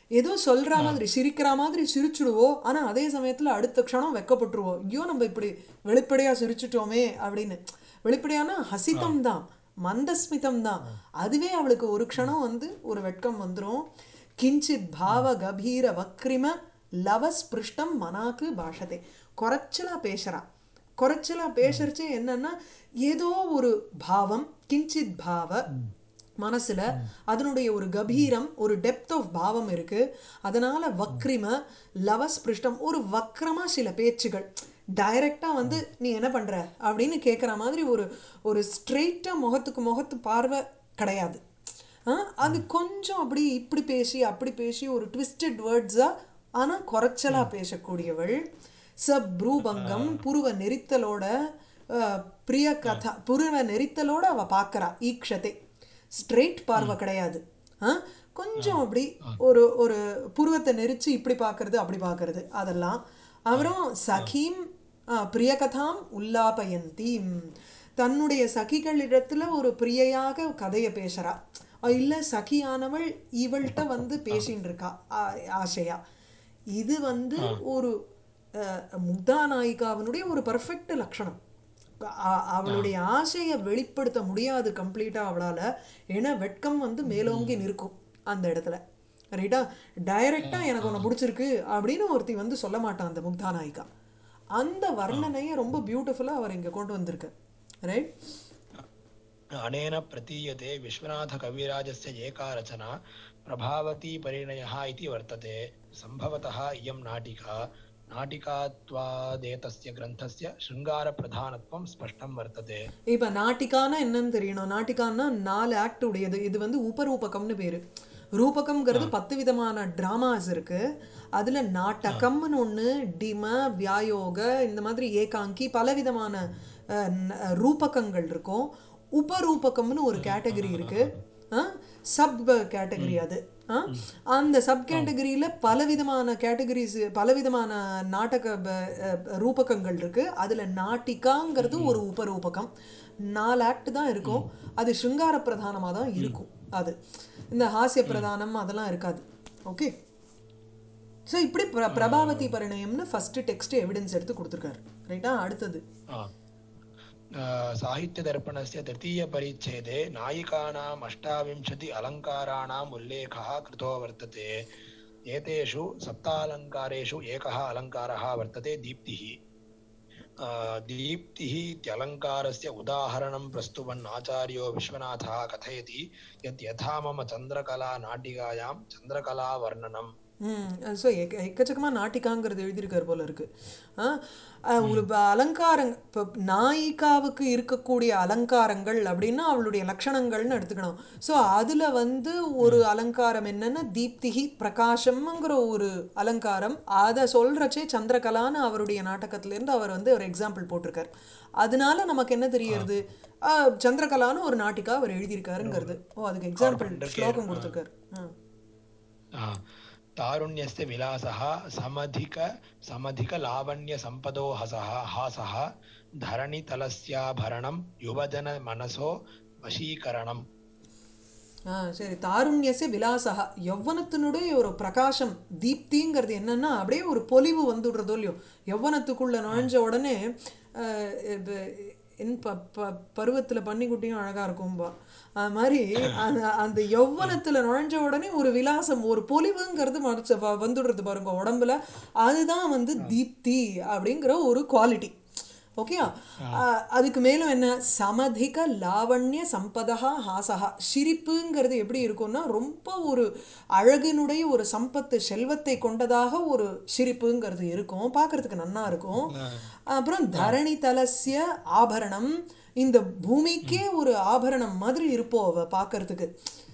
ஏதோ சொல்ற மாதிரி சிரிக்கிற மாதிரி சிரிச்சுடுவோம் ஆனா அதே சமயத்துல அடுத்த க்ஷணம் வெக்கப்பட்டுருவோம் ஐயோ நம்ம இப்படி வெளிப்படையா சிரிச்சுட்டோமே அப்படின்னு வெளிப்படையான ஹசிதம் தான் மந்தஸ்மிதம் தான் அதுவே அவளுக்கு ஒரு க்ஷணம் வந்து ஒரு வெட்கம் வந்துரும் கிஞ்சித் பாவ கபீர வக்ரிம லவஸ்பிருஷ்டம் மனாக்கு பாஷதே குறைச்சலா பேசுறா குறைச்சலா பேசுறச்சு என்னன்னா ஏதோ ஒரு பாவம் கிஞ்சித் பாவ மனசுல அதனுடைய ஒரு கபீரம் ஒரு டெப்த் ஆஃப் பாவம் இருக்கு அதனால வக்ரிம லவஸ்பிருஷ்டம் ஒரு வக்ரமா சில பேச்சுகள் டைரக்டா வந்து நீ என்ன பண்ற அப்படின்னு கேட்குற மாதிரி ஒரு ஒரு ஸ்ட்ரெயிட்டா முகத்துக்கு முகத்து பார்வை கிடையாது ஆ, அது கொஞ்சம் அப்படி இப்படி பேசி அப்படி பேசி ஒரு ட்விஸ்டட் வேர்ட்ஸா ஆனா குறைச்சலா பேசக்கூடியவள் ச ப்ரூபங்கம் புருவ நெரித்தலோட அஹ், பிரிய கதா புருவ நெரித்தலோட அவ பார்க்கறா ஈக்ஷத்தை ஸ்ட்ரெயிட் பார்வை கிடையாது ஆ, கொஞ்சம் அப்படி ஒரு ஒரு புருவத்தை நெரிச்சு இப்படி பார்க்கறது அப்படி பார்க்கறது அதெல்லாம் அப்புறம் சகீம் ஆ, பிரியகதாம் உல்லாபயந்தீம் தன்னுடைய சகிகளிடத்துல ஒரு பிரியையாக கதையை பேசுறா அஹ் இல்ல சகியானவள் இவள்கிட்ட வந்து பேசின்னு இருக்கா ஆ- ஆசையா இது வந்து ஒரு அஹ், முக்தா நாயிகாவினுடைய ஒரு பர்ஃபெக்ட் லட்சணம் அ- அவளுடைய ஆசையை வெளிப்படுத்த முடியாது கம்ப்ளீட்டா அவளால ஏன்னா வெட்கம் வந்து மேலோங்கி நிற்கும் அந்த இடத்துல ரைட்டா டைரக்டா எனக்கு உன்னை பிடிச்சிருக்கு அப்படின்னு ஒருத்தி வந்து சொல்ல மாட்டான் அந்த முக்தா நாயிகா அந்த வர்ணனையை ரொம்ப பியூட்டிஃபுல்லா அவர் இங்க கொண்டு வந்திருக்கு ரைட் अनेन प्रतीयते विश्वनाथकविराजस्य एका रचना प्रभावती परिणयः इति वर्तते सम्भवतः इयं नाटिका नाटिकात्वादेतस्य ग्रन्थस्य शृङ्गारप्रधानत्वं स्पष्टं वर्तते இப்ப நாட்டிகான்னா என்னன்னு தெரியணும் நாட்டிகான்னா நாலு ஆக்ட் உடையது இது வந்து உபரூபகம்னு பேரு ரூபகம்ங்கிறது பத்து விதமான டிராமாஸ் இருக்கு அதுல நாட்டகம்னு ஒண்ணு டிம வியாயோக இந்த மாதிரி ஏகாங்கி பல விதமான அஹ், ந- ரூபகங்கள் இருக்கும் உபரூபகம்னு ஒரு கேட்டகரி இருக்கு சப் கேட்டகரி அது ஆ? அந்த சப் கேட்டகரியில பலவிதமான கேட்டகரிஸ் பலவிதமான நாடக ப- அஹ், ரூபகங்கள் இருக்கு அதுல நாட்டிகாங்கிறது ஒரு உபரூபகம் நாலு ஆக்ட் தான் இருக்கும் அது சிருங்கார பிரதானமா தான் இருக்கும் அது இந்த ஹாஸ்ய பிரதானம் அதெல்லாம் இருக்காது ஓகே ஸோ இப்படி பிர பிரபாவதி பரிணயம்னு ஃபர்ஸ்ட் டெக்ஸ்ட் எவிடன்ஸ் எடுத்து கொடுத்துருக்காரு ரைட்டா அடுத்தது आ, आ, साहित्यदर्पणस्य तृतीयपरिच्छेदे नायिकानाम् अष्टाविंशति अलङ्काराणाम् उल्लेखः कृतो वर्तते एतेषु सप्तालङ्कारेषु एकः अलङ्कारः वर्तते दीप्तिः आ, दीप्तिः इत्यलङ्कारस्य उदाहरणं प्रस्तुवन् आचार्यो विश्वनाथः कथयति यत् यथा मम चन्द्रकला नाटिकायां चन्द्रकलावर्णनं ம் ஸோ எக்க எக்கச்சக்கமாக நாட்டிகாங்கிறது எழுதியிருக்காரு போல இருக்கு ஆ, அஹ், ஒரு ப- அலங்காரங் இப்போ நாயிகாவுக்கு இருக்கக்கூடிய அலங்காரங்கள் அப்படின்னா அவளுடைய லட்சணங்கள்னு எடுத்துக்கணும் ஸோ அதில் வந்து ஒரு அலங்காரம் என்னன்னா தீப்திகி பிரகாசம்ங்கிற ஒரு அலங்காரம் அதை சொல்கிறச்சே சந்திரகலான்னு அவருடைய நாடகத்திலேருந்து அவர் வந்து ஒரு எக்ஸாம்பிள் போட்டிருக்கார் அதனால நமக்கு என்ன தெரியறது ஆ, சந்திரகலான்னு ஒரு நாட்டிகா அவர் எழுதியிருக்காருங்கிறது ஓ அதுக்கு எக்ஸாம்பிள் ஸ்லோகம் கொடுத்துருக்காரு ம் आ, तारुण्यस्य विलासः समधिक समधिकलावण्यसम्पदो हसः हासः धरणितलस्याभरणं युवजनमनसो वशीकरणम् ஆ சரி தாருண்யசே விலாசகா யௌவனத்தினுடைய ஒரு பிரகாசம் தீப்திங்கிறது என்னன்னா அப்படியே ஒரு பொலிவு வந்துடுறதோ இல்லையோ யௌவனத்துக்குள்ள நுழைஞ்ச உடனே அஹ், இப்ப என் ப ப பருவத்தில் பன்னிக்குட்டியும் அழகா இருக்கும்பா அது மாதிரி அந்த அந்த யௌவனத்துல நுழைஞ்ச உடனே ஒரு விலாசம் ஒரு பொலிவுங்கிறது மறைச்ச வ- வந்துடுறது பாருங்க உடம்புல அதுதான் வந்து தீப்தி அப்படிங்கிற ஒரு குவாலிட்டி ஓகே அதுக்கு மேலும் என்ன சமதிக லாவண்ய சம்பதா ஹாசகா சிரிப்புங்கிறது எப்படி இருக்கும்னா ரொம்ப ஒரு அழகினுடைய ஒரு சம்பத்து செல்வத்தை கொண்டதாக ஒரு சிரிப்புங்கிறது இருக்கும் பார்க்கறதுக்கு நன்னா இருக்கும் அப்புறம் தரணி தலசிய ஆபரணம் இந்த பூமிக்கே ஒரு ஆபரணம் மாதிரி இருப்போம் அவ பார்க்கறதுக்கு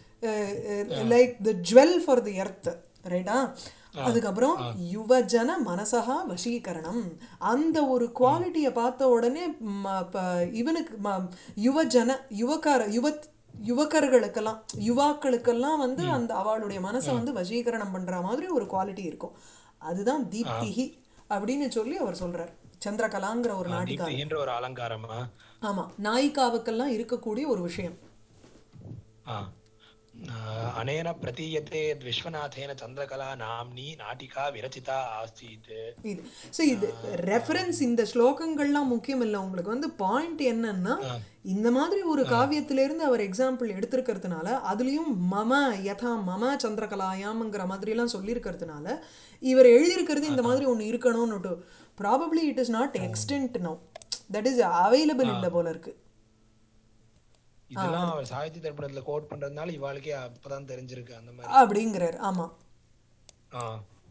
like the jewel for the earth ரைட்டா அதுக்கப்புறம் யுவஜன மனசகா வசீகரணம் அந்த ஒரு குவாலிட்டியை பார்த்த உடனே ம, ப- இவனுக்கு ம- யுவஜன யுவக்கார யுவத் யுவக்கர்களுக்கெல்லாம் யுவாக்களுக்கெல்லாம் வந்து அந்த அவளுடைய மனசை வந்து வசீகரணம் பண்ற மாதிரி ஒரு குவாலிட்டி இருக்கும் அதுதான் தீப்திகி அப்படின்னு சொல்லி அவர் சொல்றார் சந்திரகலாங்கிற ஒரு நாட்டிகா தீப்திகின்ற ஒரு அலங்காரமா ஆமா நாயிகாவுக்கெல்லாம் இருக்கக்கூடிய ஒரு விஷயம் ஆ. अ, अनेन प्रतीयते यद् विश्वनाथेन चन्द्रकला नाम्नी नाटिका विरचिता आसीत् இது ஸோ இது ரெஃபரன்ஸ் இந்த ஸ்லோகங்கள்லாம் முக்கியம் இல்லை உங்களுக்கு வந்து பாயிண்ட் என்னன்னா இந்த மாதிரி ஒரு காவியத்திலிருந்து அவர் எக்ஸாம்பிள் எடுத்திருக்கிறதுனால அதுலேயும் மம யதா மம சந்திரகலாயாம்ங்கிற மாதிரிலாம் சொல்லியிருக்கிறதுனால இவர் எழுதியிருக்கிறது இந்த மாதிரி ஒன்று இருக்கணும்னு probably it is not extant no that is available இல்லை போல இருக்கு இதெல்லாம் அவர் சாகித்ய தர்ப்பணத்துல கோட் பண்றதுனால இவாளுக்கே அப்பதான் தெரிஞ்சிருக்கு அந்த மாதிரி அப்படிங்கிறார் ஆமாம் ஆ.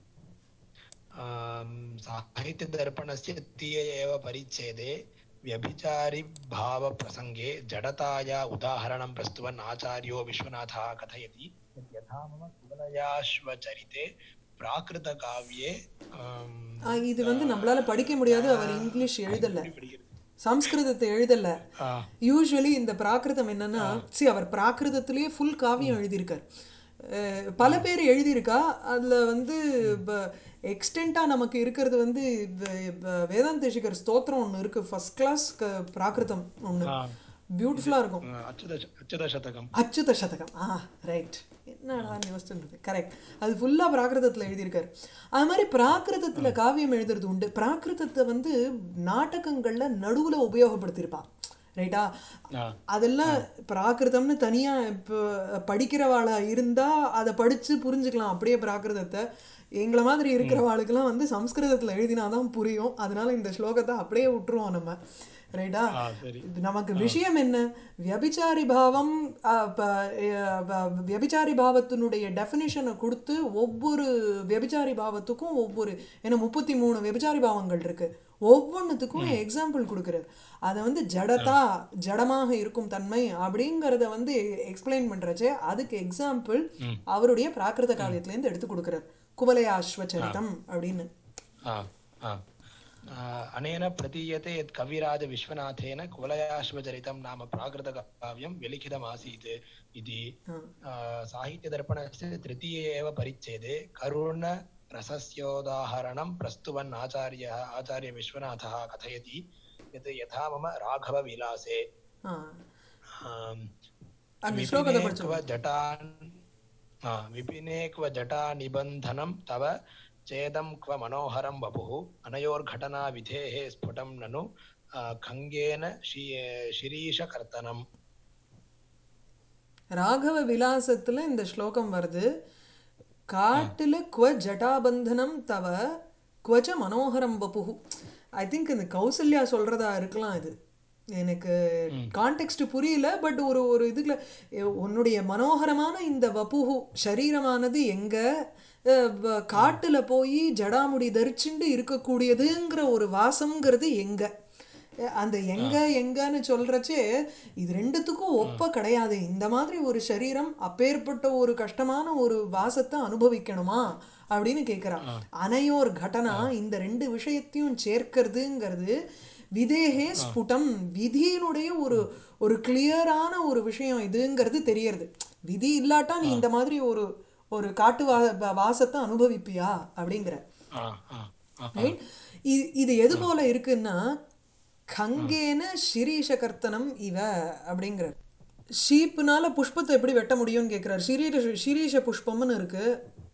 आम्, साहित्यदर्पणस्य तृतीय एव परिच्छेदे व्यभिचारि भावप्रसङ्गे जडताया उदाहरणं प्रस्तुवन् आचार्यो विश्वनाथः कथयति यत् यथा मम कुवलयाश्वचरिते प्राकृतकाव्ये आम्, ஆ, இது வந்து நம்மளால படிக்க முடியாது அவர் இங்கிலீஷ் எழுதலை படிக்கிறது. சம்ஸ்கிருதத்தை எழுதலை ஆ, யூஸ்வலி இந்த பிராகிருதம் என்னன்னா சி அவர் பிராகிருதத்திலேயே ஃபுல் காவியம் எழுதியிருக்கார் அஹ், பல பேர் எழுதியிருக்கா அதில் வந்து எக்ஸ்டெண்ட்டாக நமக்கு இருக்கிறது வந்து வ- வ- வேதாந்த தேசிகர் ஸ்தோத்திரம் ஒன்று இருக்குது ஃபர்ஸ்ட் கிளாஸ் பிராகிருதம் ஒன்று ஆ. பியூட்டிஃபுல்லாக இருக்கும் ஆ, அச்சுத அச்சுத சதகம் அச்சுத சதகம் ஆ ரைட் என்னடா யோசிச்சுருந்தது கரெக்ட் அது ஃபுல்லாக பிராகிருதத்தில் எழுதியிருக்காரு அது மாதிரி பிராகிருதத்தில் காவியம் எழுதுறது உண்டு பிராகிருதத்தை வந்து நாடகங்களில் நடுவில் உபயோகப்படுத்தியிருப்பா ரைட்டா ஆ. அதெல்லாம் பிராகிருதம்னு தனியாக இப்போ படிக்கிறவாளா இருந்தால் அதை படித்து புரிஞ்சுக்கலாம் அப்படியே பிராகிருதத்தை எங்களை மாதிரி இருக்கிறவாளுக்கெல்லாம் வந்து சம்ஸ்கிருதத்தில் எழுதினாதான் புரியும் அதனால இந்த ஸ்லோகத்தை அப்படியே விட்டுருவோம் நம்ம ரைட்டா ஆ, சரி இது நமக்கு விஷயம் என்ன வியபிச்சாரி பாவம் அ, ப, அ, ப- வியபிச்சாரி பாவத்தினுடைய டெஃபினிஷனை கொடுத்து ஒவ்வொரு வியபிச்சாரி பாவத்துக்கும் ஒவ்வொரு ஏன்னா முப்பத்தி மூணு வியபிச்சாரி பாவங்கள் இருக்கு ஒவ்வொன்றுத்துக்கும் எக்ஸாம்பிள் கொடுக்குறாரு அதை வந்து ஜடதா ஜடமாக இருக்கும் தன்மை அப்படிங்கிறத வந்து எக்ஸ்பிளைன் பண்ணுறச்சே அதுக்கு எக்ஸாம்பிள் அவருடைய பிராகிருத காவியத்திலேருந்து எடுத்து கொடுக்குறாரு குவலயாஸ்வச்சரிதம் அப்படின்னு आ, आ। आ, अनेन प्रतीयते यत् कविराजविश्वनाथेन कुवलयाश्वचरितं नाम प्राकृतकाव्यं विलिखितमासीत् इति आ, साहित्यदर्पणस्य तृतीये एव परिच्छेदे करुणरसस्योदाहरणं प्रस्तुवन् आचार्यः आचार्यविश्वनाथः कथयति यत् यथा मम राघवविलासे ஆ आम्, அந்த विपिने ஸ்லோகத்தை क्व படிச்சு जटान् हा, विपिने क्व जटानिबन्धनं तव चेदं क्व मनोहरं वपुः अनयोर्घटनाविधेः स्फुटं ननु आ, खङ्गेन शि शिरीषकर्तनम् ராகவ விலாசத்துல இந்த ஸ்லோகம் வருது காட்டுல குவ ஜட்டாபந்தனம் தவ குவச்ச மனோகரம் வப்புகு ஐ திங்க் இந்த கௌசல்யா சொல்றதா இருக்கலாம் இது எனக்கு கான்டெக்ட் புரியல பட் ஒரு ஒரு இதுல எ- உன்னுடைய மனோகரமான இந்த வப்புகு சரீரமானது எங்க அஹ், வ- காட்டுல போய் ஜடாமுடி தரிச்சுண்டு இருக்கக்கூடியதுங்கிற ஒரு வாசம்ங்கிறது எங்க அஹ் அந்த எங்க எங்கன்னு சொல்றச்சே இது ரெண்டுத்துக்கும் ஒப்ப கிடையாது இந்த மாதிரி ஒரு சரீரம் அப்பேற்பட்ட ஒரு கஷ்டமான ஒரு வாசத்தை அனுபவிக்கணுமா அப்படின்னு கேட்குறான் அனையோர் கடனா இந்த ரெண்டு விஷயத்தையும் சேர்க்கிறதுங்கிறது விதேகே ஸ்புடம் விதியினுடைய ஒரு ஒரு கிளியரான ஒரு விஷயம் இதுங்கிறது தெரியறது விதி இல்லாட்டா நீ இந்த மாதிரி ஒரு ஒரு காட்டு வா வா- வாசத்தை அனுபவிப்பியா அப்படிங்கிற आ, आ, आ, ரைட் இது இது எது போல இருக்குன்னா கங்கேன சிரீஷ கர்த்தனம் இவ அப்படிங்கிறார் ஷீப்புனால புஷ்பத்தை எப்படி வெட்ட முடியும்னு கேட்குறாரு சிரீர சிரீஷ புஷ்பம்னு இருக்கு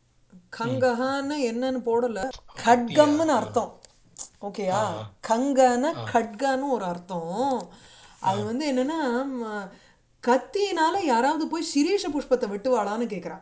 கங்கஹான்னு என்னன்னு போடல கட்கம்னு அர்த்தம் ஓகேயா கங்கன கட்கான்னு ஒரு அர்த்தம் அது வந்து என்னன்னா ம, கத்தியினால யாராவது போய் சிரீஷ புஷ்பத்தை வெட்டுவாளான்னு கேட்குறா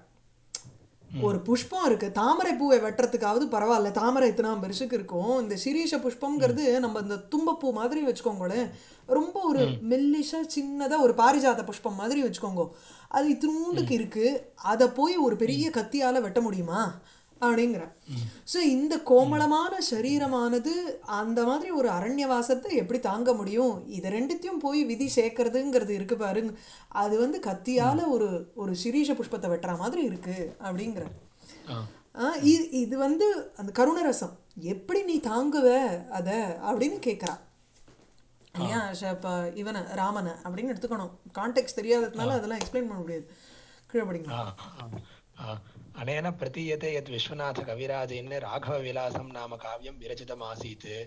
ஒரு புஷ்பம் இருக்கு தாமரை பூவை வெட்டுறதுக்காவது பரவாயில்ல தாமரை இத்தனை பெருசுக்கு இருக்கும் இந்த சிரீஷ புஷ்பம்ங்கிறது நம்ம இந்த தும்பப்பூ மாதிரி வச்சுக்கோங்களேன் ரொம்ப ஒரு மெல்லிஷா சின்னதா ஒரு பாரிஜாத புஷ்பம் மாதிரி வச்சுக்கோங்க அது இத்தினூண்டுக்கு இருக்கு அதை போய் ஒரு பெரிய கத்தியால வெட்ட முடியுமா அப்படிங்கிற ஸோ இந்த கோமளமான சரீரமானது அந்த மாதிரி ஒரு அரண்யவாசத்தை எப்படி தாங்க முடியும் இதை ரெண்டுத்தையும் போய் விதி சேர்க்கறதுங்கிறது இருக்கு பாருங்க அது வந்து கத்தியால ஒரு ஒரு சிரீஷ புஷ்பத்தை வெட்டுற மாதிரி இருக்கு அப்படிங்கிற आ, ஆ, இது இது வந்து அந்த கருணரசம் எப்படி நீ தாங்குவ அத அப்படின்னு கேட்குறா இல்லையா ஷ- இப்ப இவனை ராமனை அப்படின்னு எடுத்துக்கணும் கான்டெக்ட் தெரியாததுனால அதெல்லாம் எக்ஸ்பிளைன் பண்ண முடியாது கீழே படிங்க आ, आ, आ। अनेन प्रतीयते यत् विश्वनाथकविराजेन राघवविलासं नाम काव्यं विरचितमासीत्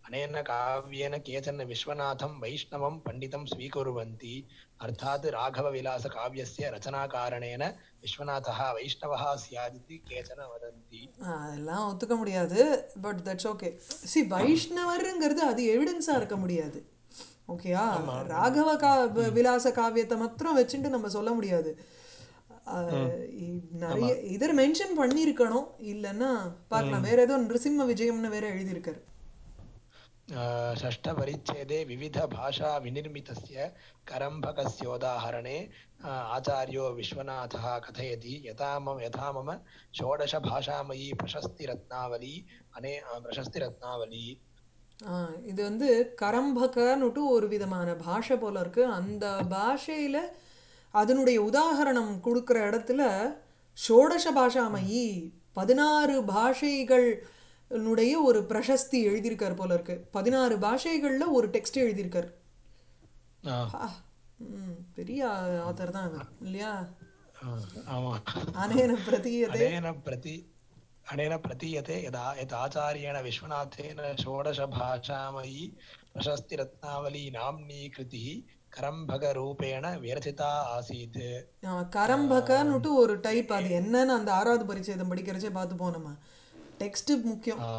अनेन काव्येन केचन विश्वनाथं वैष्णवं पण्डितं स्वीकुर्वन्ति अर्थात् राघवविलासकाव्यस्य रचनाकारणेन विश्वनाथः वैष्णवः स्यादिति केचन वदन्ति அதெல்லாம் ஒத்துக்க முடியாது பட் தட்ஸ் ஓகே சி வைஷ்ணவருங்கிறது அது எவிடன்ஸாக இருக்க முடியாது ஓகேயா ராகவ கா வ- விலாச காவியத்தை மாத்திரம் வச்சுட்டு நம்ம சொல்ல முடியாது அஹ், இ- நிறைய இதர் மென்ஷன் பண்ணியிருக்கணும் இல்லைன்னா பார்க்கலாம் வேற ஏதோ நிருசிம்ம விஜயம்னு வேற எழுதியிருக்காரு अ, षष्ठपरिच्छेदे विविधभाषाविनिर्मितस्य करम्भकस्योदाहरणे अ, आचार्यो विश्वनाथः कथयति यथा मम यथा मम षोडशभाषामयी प्रशस्तिरत्नावली अने अ, प्रशस्तिरत्नावली ஆ, இது வந்து கரம்பகன்னுட்டு ஒரு விதமான பாஷை போல இருக்கு அந்த பாஷையில அதனுடைய உதாகரணம் கொடுக்குற இடத்துல ஷோடச பாஷாமயி பதினாறு பாஷைகளுடைய ஒரு பிரசஸ்தி எழுதியிருக்கார் போல இருக்கு பதினாறு பாஷைகள்ல ஒரு டெக்ஸ்ட் எழுதியிருக்கார் अ, ஆ, ம், பெரிய ஆத்தர் தான் இவர் இல்லையா अ, आमा। அனேன பிரதீயதே अनेन प्रति अनेन प्रतीयते यदा यत् आचार्येण विश्वनाथेन षोडशभाषामयी प्रशस्तिरत्नावली नाम्नी कृतिः करम्भगरूपेण विरचिता आसीत् ஆ, கரம்பகன்னுட்டு ஒரு டைப் அது என்னன்னு அந்த ஆறாவது பரிச்சேதம் படிக்கிறச்சே பார்த்துப்போம் நம்ம டெக்ஸ்ட் முக்கியம் आ,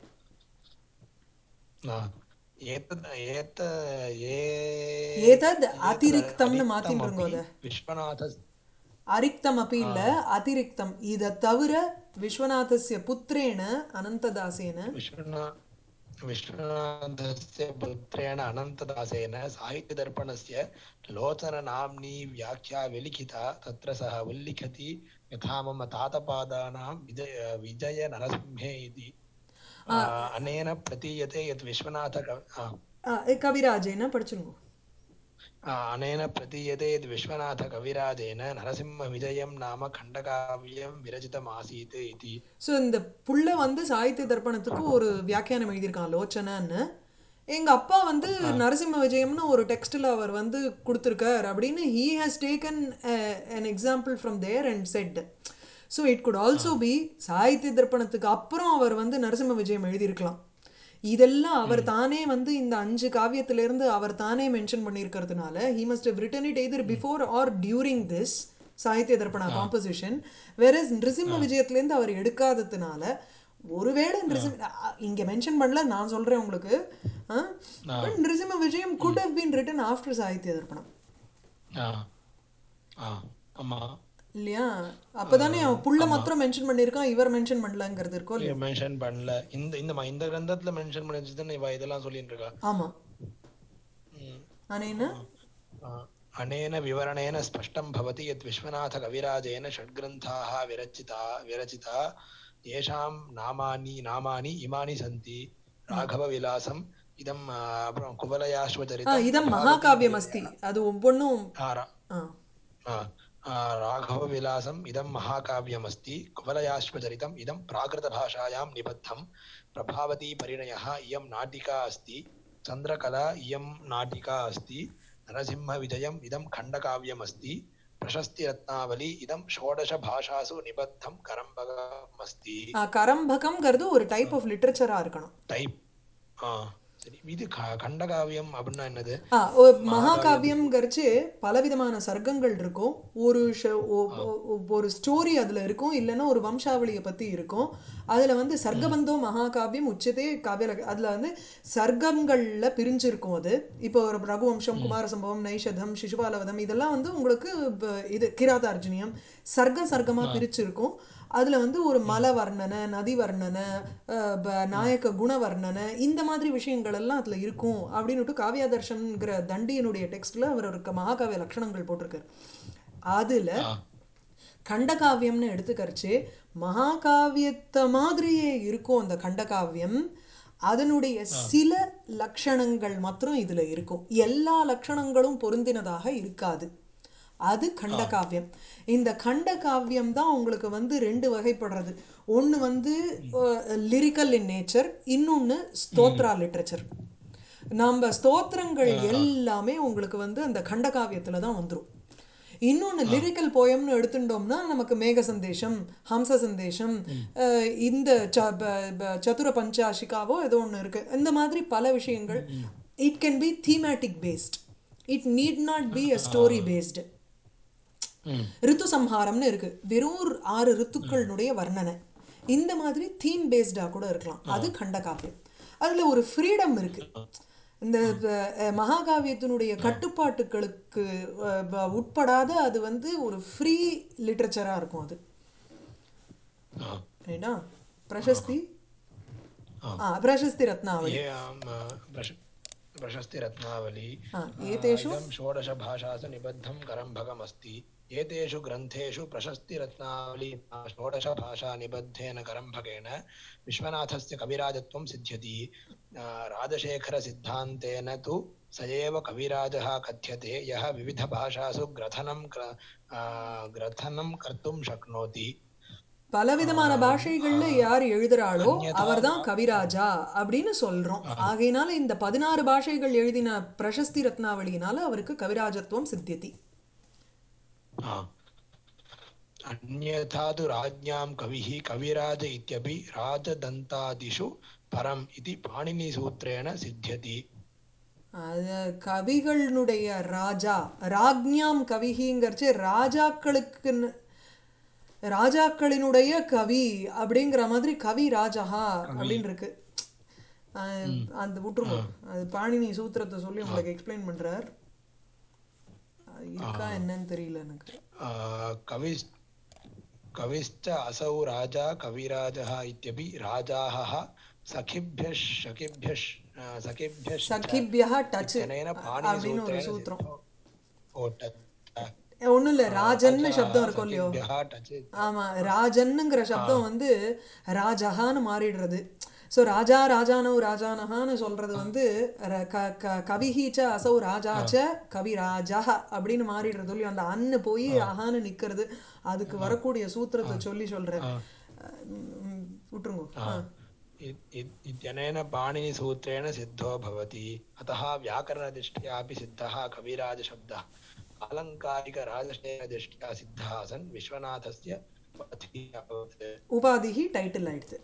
आ, एतद् एत ये ஏதத் அதிரிக்தம்னு மாத்தின்றுங்க अतिरिक्तमपि அதை विश्वनाथ அரிக்தம் அப்படி இல்ல அதிரிக்தம் இதை தவிர விஸ்வநாதஸ்ய புத்திரேன அனந்ததாசேன विश्वना विश्वनाथस्य पुत्रेण अनन्तदासेन साहित्यदर्पणस्य लोचननाम्नी व्याख्या विलिखिता तत्र सः उल्लिखति यथा मम तातपादानां विजय विजयनरसिंहे इति आ, अनेन प्रतीयते यत् विश्वनाथ ஆ, கவிராஜேன படிச்சுருங்க अनेन प्रतीयते यद् विश्वनाथकविराजेन नरसिंहविजयं नाम खण्डकाव्यं विरचितमासीत् इति ஸோ இந்த புள்ள வந்து சாகித்ய தர்ப்பணத்துக்கு ஒரு வியாக்கியானம் எழுதியிருக்கான் லோச்சனான்னு எங்க அப்பா வந்து நரசிம்ம விஜயம்னு ஒரு டெக்ஸ்டில் அவர் வந்து கொடுத்துருக்கார் அப்படின்னு he has taken an example from there and said so it could also be Sahitya தர்ப்பணத்துக்கு அப்புறம் அவர் வந்து நரசிம்ம விஜயம் எழுதியிருக்கலாம் இதெல்லாம் அவர் தானே வந்து இந்த அஞ்சு காவியத்திலிருந்து அவர் தானே மென்ஷன் பண்ணியிருக்கிறதுனால he must have written it either before or during this Sahitya Darpana composition வேற நிருசிம்ம விஜயத்திலேருந்து அவர் எடுக்காததுனால ஒருவேளை நிருசிம்ம அ- இங்க மென்ஷன் பண்ணல நான் சொல்றேன் உங்களுக்கு ஆ? But Nrisimha Vijayam could have been written after Sahitya Darpanam ஆ ஆ ஆமா இல்லையா அப்பதானே அவன் புள்ள மாத்திரம் மென்ஷன் பண்ணியிருக்கான் இவர் மென்ஷன் பண்ணலங்கிறது இருக்கோ இல்லையா மென்ஷன் பண்ணல இந்த இந்த ம- இந்த கிரந்தத்துல மென்ஷன் பண்ணி வச்சுதானே இவ இதெல்லாம் சொல்லிட்டு இருக்கா ஆமா ம். அனேன आ, अनेन विवरणेन स्पष्टं भवति यत् विश्वनाथकविराजेन षड्ग्रन्थाः विरचिता विरचिता येषां नामानि नामानि इमानि सन्ति राघवविलासम् इदम् आ, अப்புறம் ஆ कुवलयाश्वचरितं இதம் மகாகாவியம் அஸ்தி அது ஒவ்வொன்றும் आ, रा- ஆ आ, आ, राघवविलासम् इदं महाकाव्यमस्ति कुवलयाश्वचरितम् इदं प्राकृतभाषायां निबद्धं प्रभावतीपरिणयः इयं नाटिका अस्ति चन्द्रकला इयं नाटिका अस्ति नरसिंहविजयम् इदं खण्डकाव्यमस्ति प्रशस्तिरत्नावली इदं षोडशभाषासु निबद्धं करम्बकमस्ति ஆ, கரம்பகம்ங்கிறது ஒரு டைப் ஆஃப் லிட்ரேச்சரா இருக்கணும் டைப் ஆ சரி இது க- கண்டகாவியம் அப்படின்னா என்னது ஆ ஓ, மகாகாவியம்ங்கிறச்சு பலவிதமான சர்க்கங்கள் இருக்கும் ஒரு ஷ- ஒ- ஒ- ஒரு ஸ்டோரி அதில் இருக்கும் இல்லைன்னா ஒரு வம்சாவளியை பற்றி இருக்கும் அதில் வந்து சர்க்கபந்தோ மகாகாவியம் உச்சதே காவிய அதில் வந்து சர்க்கங்களில் பிரிஞ்சிருக்கும் அது இப்போ ஒரு ரகுவம்சம் குமார சம்பவம் நைஷதம் சிசுபாலவதம் இதெல்லாம் வந்து உங்களுக்கு ப- இது கிராதார்ஜுனியம் சர்க்கம் சர்க்கமாக பிரிச்சிருக்கும் அதில் வந்து ஒரு மல வர்ணனை நதி வர்ணனை அஹ், ப- நாயக்க குண வர்ணனை இந்த மாதிரி விஷயங்கள் எல்லாம் அதில் இருக்கும் அப்படின்னுட்டு காவியாதர்ஷன்ங்கிற தண்டியனுடைய டெக்ஸ்டில் அவர் ஒரு க- மகாகாவிய லட்சணங்கள் போட்டிருக்காரு அதில் ஆ கண்டகாவியம்னு எடுத்துக்கரிச்சு மகாகாவியத்தை மாதிரியே இருக்கும் அந்த கண்டகாவியம் அதனுடைய சில லட்சணங்கள் மாத்திரம் இதில் இருக்கும் எல்லா லட்சணங்களும் பொருந்தினதாக இருக்காது அது கண்டகாவியம் இந்த கண்டகாவியம் தான் உங்களுக்கு வந்து ரெண்டு வகைப்படுறது ஒன்று வந்து லிரிக்கல் இன் நேச்சர் இன்னொன்று ஸ்தோத்ரா லிட்ரேச்சர் நம்ம ஸ்தோத்திரங்கள் எல்லாமே உங்களுக்கு வந்து அந்த கண்டகாவியத்தில் தான் வந்துடும் இன்னொன்று லிரிக்கல் போயம்னு எடுத்துட்டோம்னா நமக்கு மேக சந்தேஷம் ஹம்ச சந்தேஷம் அஹ், இந்த ச ப- ப- சதுர பஞ்சாஷிகாவோ ஏதோ ஒன்று இருக்குது இந்த மாதிரி பல விஷயங்கள் it can be thematic based it need not be a story based hmm ரித்து சம்ஹாரம்னு இருக்கு வெறும் ஒரு ஆறு ரித்துக்களினுடைய வர்ணனை இந்த மாதிரி தீம் பேஸ்டாக கூட இருக்கலாம் அது கண்டகாப்பியம் அதில் ஒரு ஃப்ரீடம் இருக்கு இந்த அஹ், மகாகாவியத்தினுடைய கட்டுப்பாட்டுகளுக்கு அஹ், ப- உட்படாத அது வந்து ஒரு ஃப்ரீ லிட்ரேச்சராக இருக்கும் அது ஆ ரைட்டா பிரசஸ்தி ஆ பிரசஸ்தி ரத்னாவளி ये आम्, अ, प्रश- प्रशस्तिरत्नावली ஆ अ, ஏதேஷு इदं षोडशभाषासु निबद्धं करम्भगमस्ति एतेषु ग्रन्थेषु प्रशस्तिरत्नावली अ, षोडशभाषानिबद्धेन करम्भगेन विश्वनाथस्य कविराजत्वं सिद्ध्यति अ, राजशेखरसिद्धान्तेन तु स एव कविराजः कथ्यते यः विविधभाषासु ग्रथनं क्र- अ, ग्रथनं कर्तुं शक्नोति பலவிதமான பாஷைகள்ல யார் எழுதுறாளோ அந்யதா அவர்தான் கவிராஜா அப்படின்னு சொல்றோம் ஆகையினால இந்த பதினாறு பாஷைகள் எழுதின பிரசஸ்தி ரத்னாவளியினால அவருக்கு கவிராஜத்துவம் சித்தியதி हा। अन्यथा तु राज्ञां कविः कविराज इत्यपि राजदन्तादिषु परम् इति पाणिनिसूत्रेण सिद्ध्यति அது கவிகளுடைய ராஜா ராஜ்ஞாம் கவிகிங்கிறச்சு ராஜாக்களுக்கு ராஜாக்களினுடைய கவி அப்படிங்கிற மாதிரி கவி ராஜஹா அப்படின்னு இருக்கு அஹ் அந்த விட்டுருங்க அது பாணினி சூத்திரத்தை சொல்லி உங்களுக்கு எக்ஸ்பிளைன் பண்றார் அது இருக்கா என்னன்னு தெரியல எனக்கு आ, कविस् कविश्च असौ राजा कविराजः इत्यपि राजाहः सखिभ्यः शकिभ्यः सखिभ्यश्च சகிபியா டச் इत्यनेन அப்படின்னு ஒரு पाणिनिसूत्रेण சூத்திரம் सिद्धो- ओ, टच्- ஒன்றும் இல்லை ராஜன்னு சப்தம் இருக்கும் இல்லையோ सखिभ्यः टच् ஆமா ராஜன்னுங்கிற சப்தம் வந்து ராஜஹான்னு மாறிடுறது ஸோ ராஜா ராஜானோ ராஜானஹான்னு சொல்றது வந்து ர- க க கவிஹீச்ச அசௌ ராஜாச்ச கவிராஜா அப்படின்னு மாறிடுறது இல்லையோ அந்த அன்னு போய் அஹான்னு நிக்கிறது அதுக்கு வரக்கூடிய சூத்திரத்தை சொல்லி சொல்றேன் ம், விட்டுருங்க ஆ. इत्- इत्- इत्यनेन पाणिनिसूत्रेण सिद्धो भवति अतः व्याकरणदृष्ट्यापि सिद्धः कविराजशब्दः आलङ्कारिकराजशेखरदृष्ट्या सिद्धः सन् विश्वनाथस्य पथि अभवत् உபாதிஹி டைட்டில் ஆயிடுது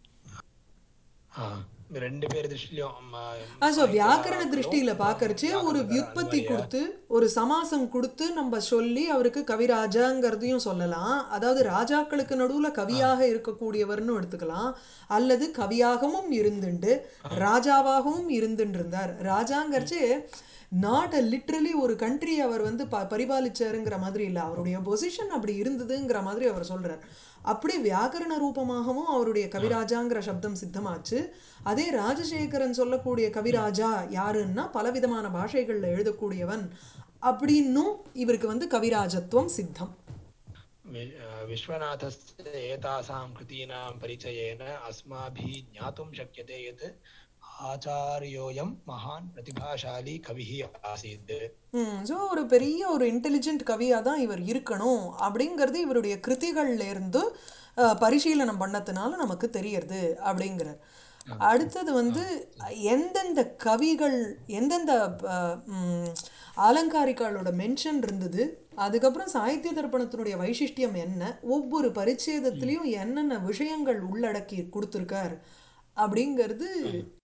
ஆ, ரெண்டு பேர் திருஷ்டிலையும் ஆ ஸோ வியாக்கரண திருஷ்டியில பார்க்கறச்சு ஒரு வியுத்பத்தி கொடுத்து ஒரு சமாசம் கொடுத்து நம்ம சொல்லி அவருக்கு கவிராஜாங்கிறதையும் சொல்லலாம் அதாவது ராஜாக்களுக்கு நடுவுல கவியாக இருக்கக்கூடியவர்னு எடுத்துக்கலாம் அல்லது கவியாகவும் இருந்துண்டு ராஜாவாகவும் இருந்துட்டு இருந்தார் ராஜாங்கிறச்சு நாட் அ லிட்ரலி ஒரு கண்ட்ரி அவர் வந்து ப பரிபாலிச்சாருங்கிற மாதிரி இல்லை அவருடைய பொசிஷன் அப்படி இருந்ததுங்கிற மாதிரி அவர் சொல்றார் அப்படி வியாக்கரண ரூபமாகவும் அவருடைய கவிராஜாங்கிற சப்தம் சித்தமாச்சு அதே ராஜசேகரன் சொல்லக்கூடிய கவிராஜா யாருன்னா பலவிதமான பாஷைகள்ல எழுதக்கூடியவன் அப்படின்னும் இவருக்கு வந்து கவிராஜத்துவம் சித்தம் वि- विश्वनाथस्य एतासां कृतीनां परिचयेन अस्माभिः ज्ञातुं शक्यते यत् आचार्योऽयं महान् प्रतिभाशाली कविः आसीत् ஸோ ஒரு பெரிய ஒரு இன்டெலிஜென்ட் கவியாக தான் இவர் இருக்கணும் அப்படிங்கிறது இவருடைய கிருதிகள்ல இருந்து அஹ், பரிசீலனம் பண்ணதுனால நமக்கு தெரியறது அப்படிங்கிறார் அடுத்தது வந்து எந்தெந்த கவிகள் எந்தெந்த அஹ், ம், அலங்காரிக்காலோட மென்ஷன் இருந்தது அதுக்கப்புறம் சாகித்ய தர்ப்பணத்தினுடைய வைசிஷ்டியம் என்ன ஒவ்வொரு பரிச்சேதத்திலையும் என்னென்ன விஷயங்கள் உள்ளடக்கி கொடுத்துருக்கார் அப்படிங்கிறது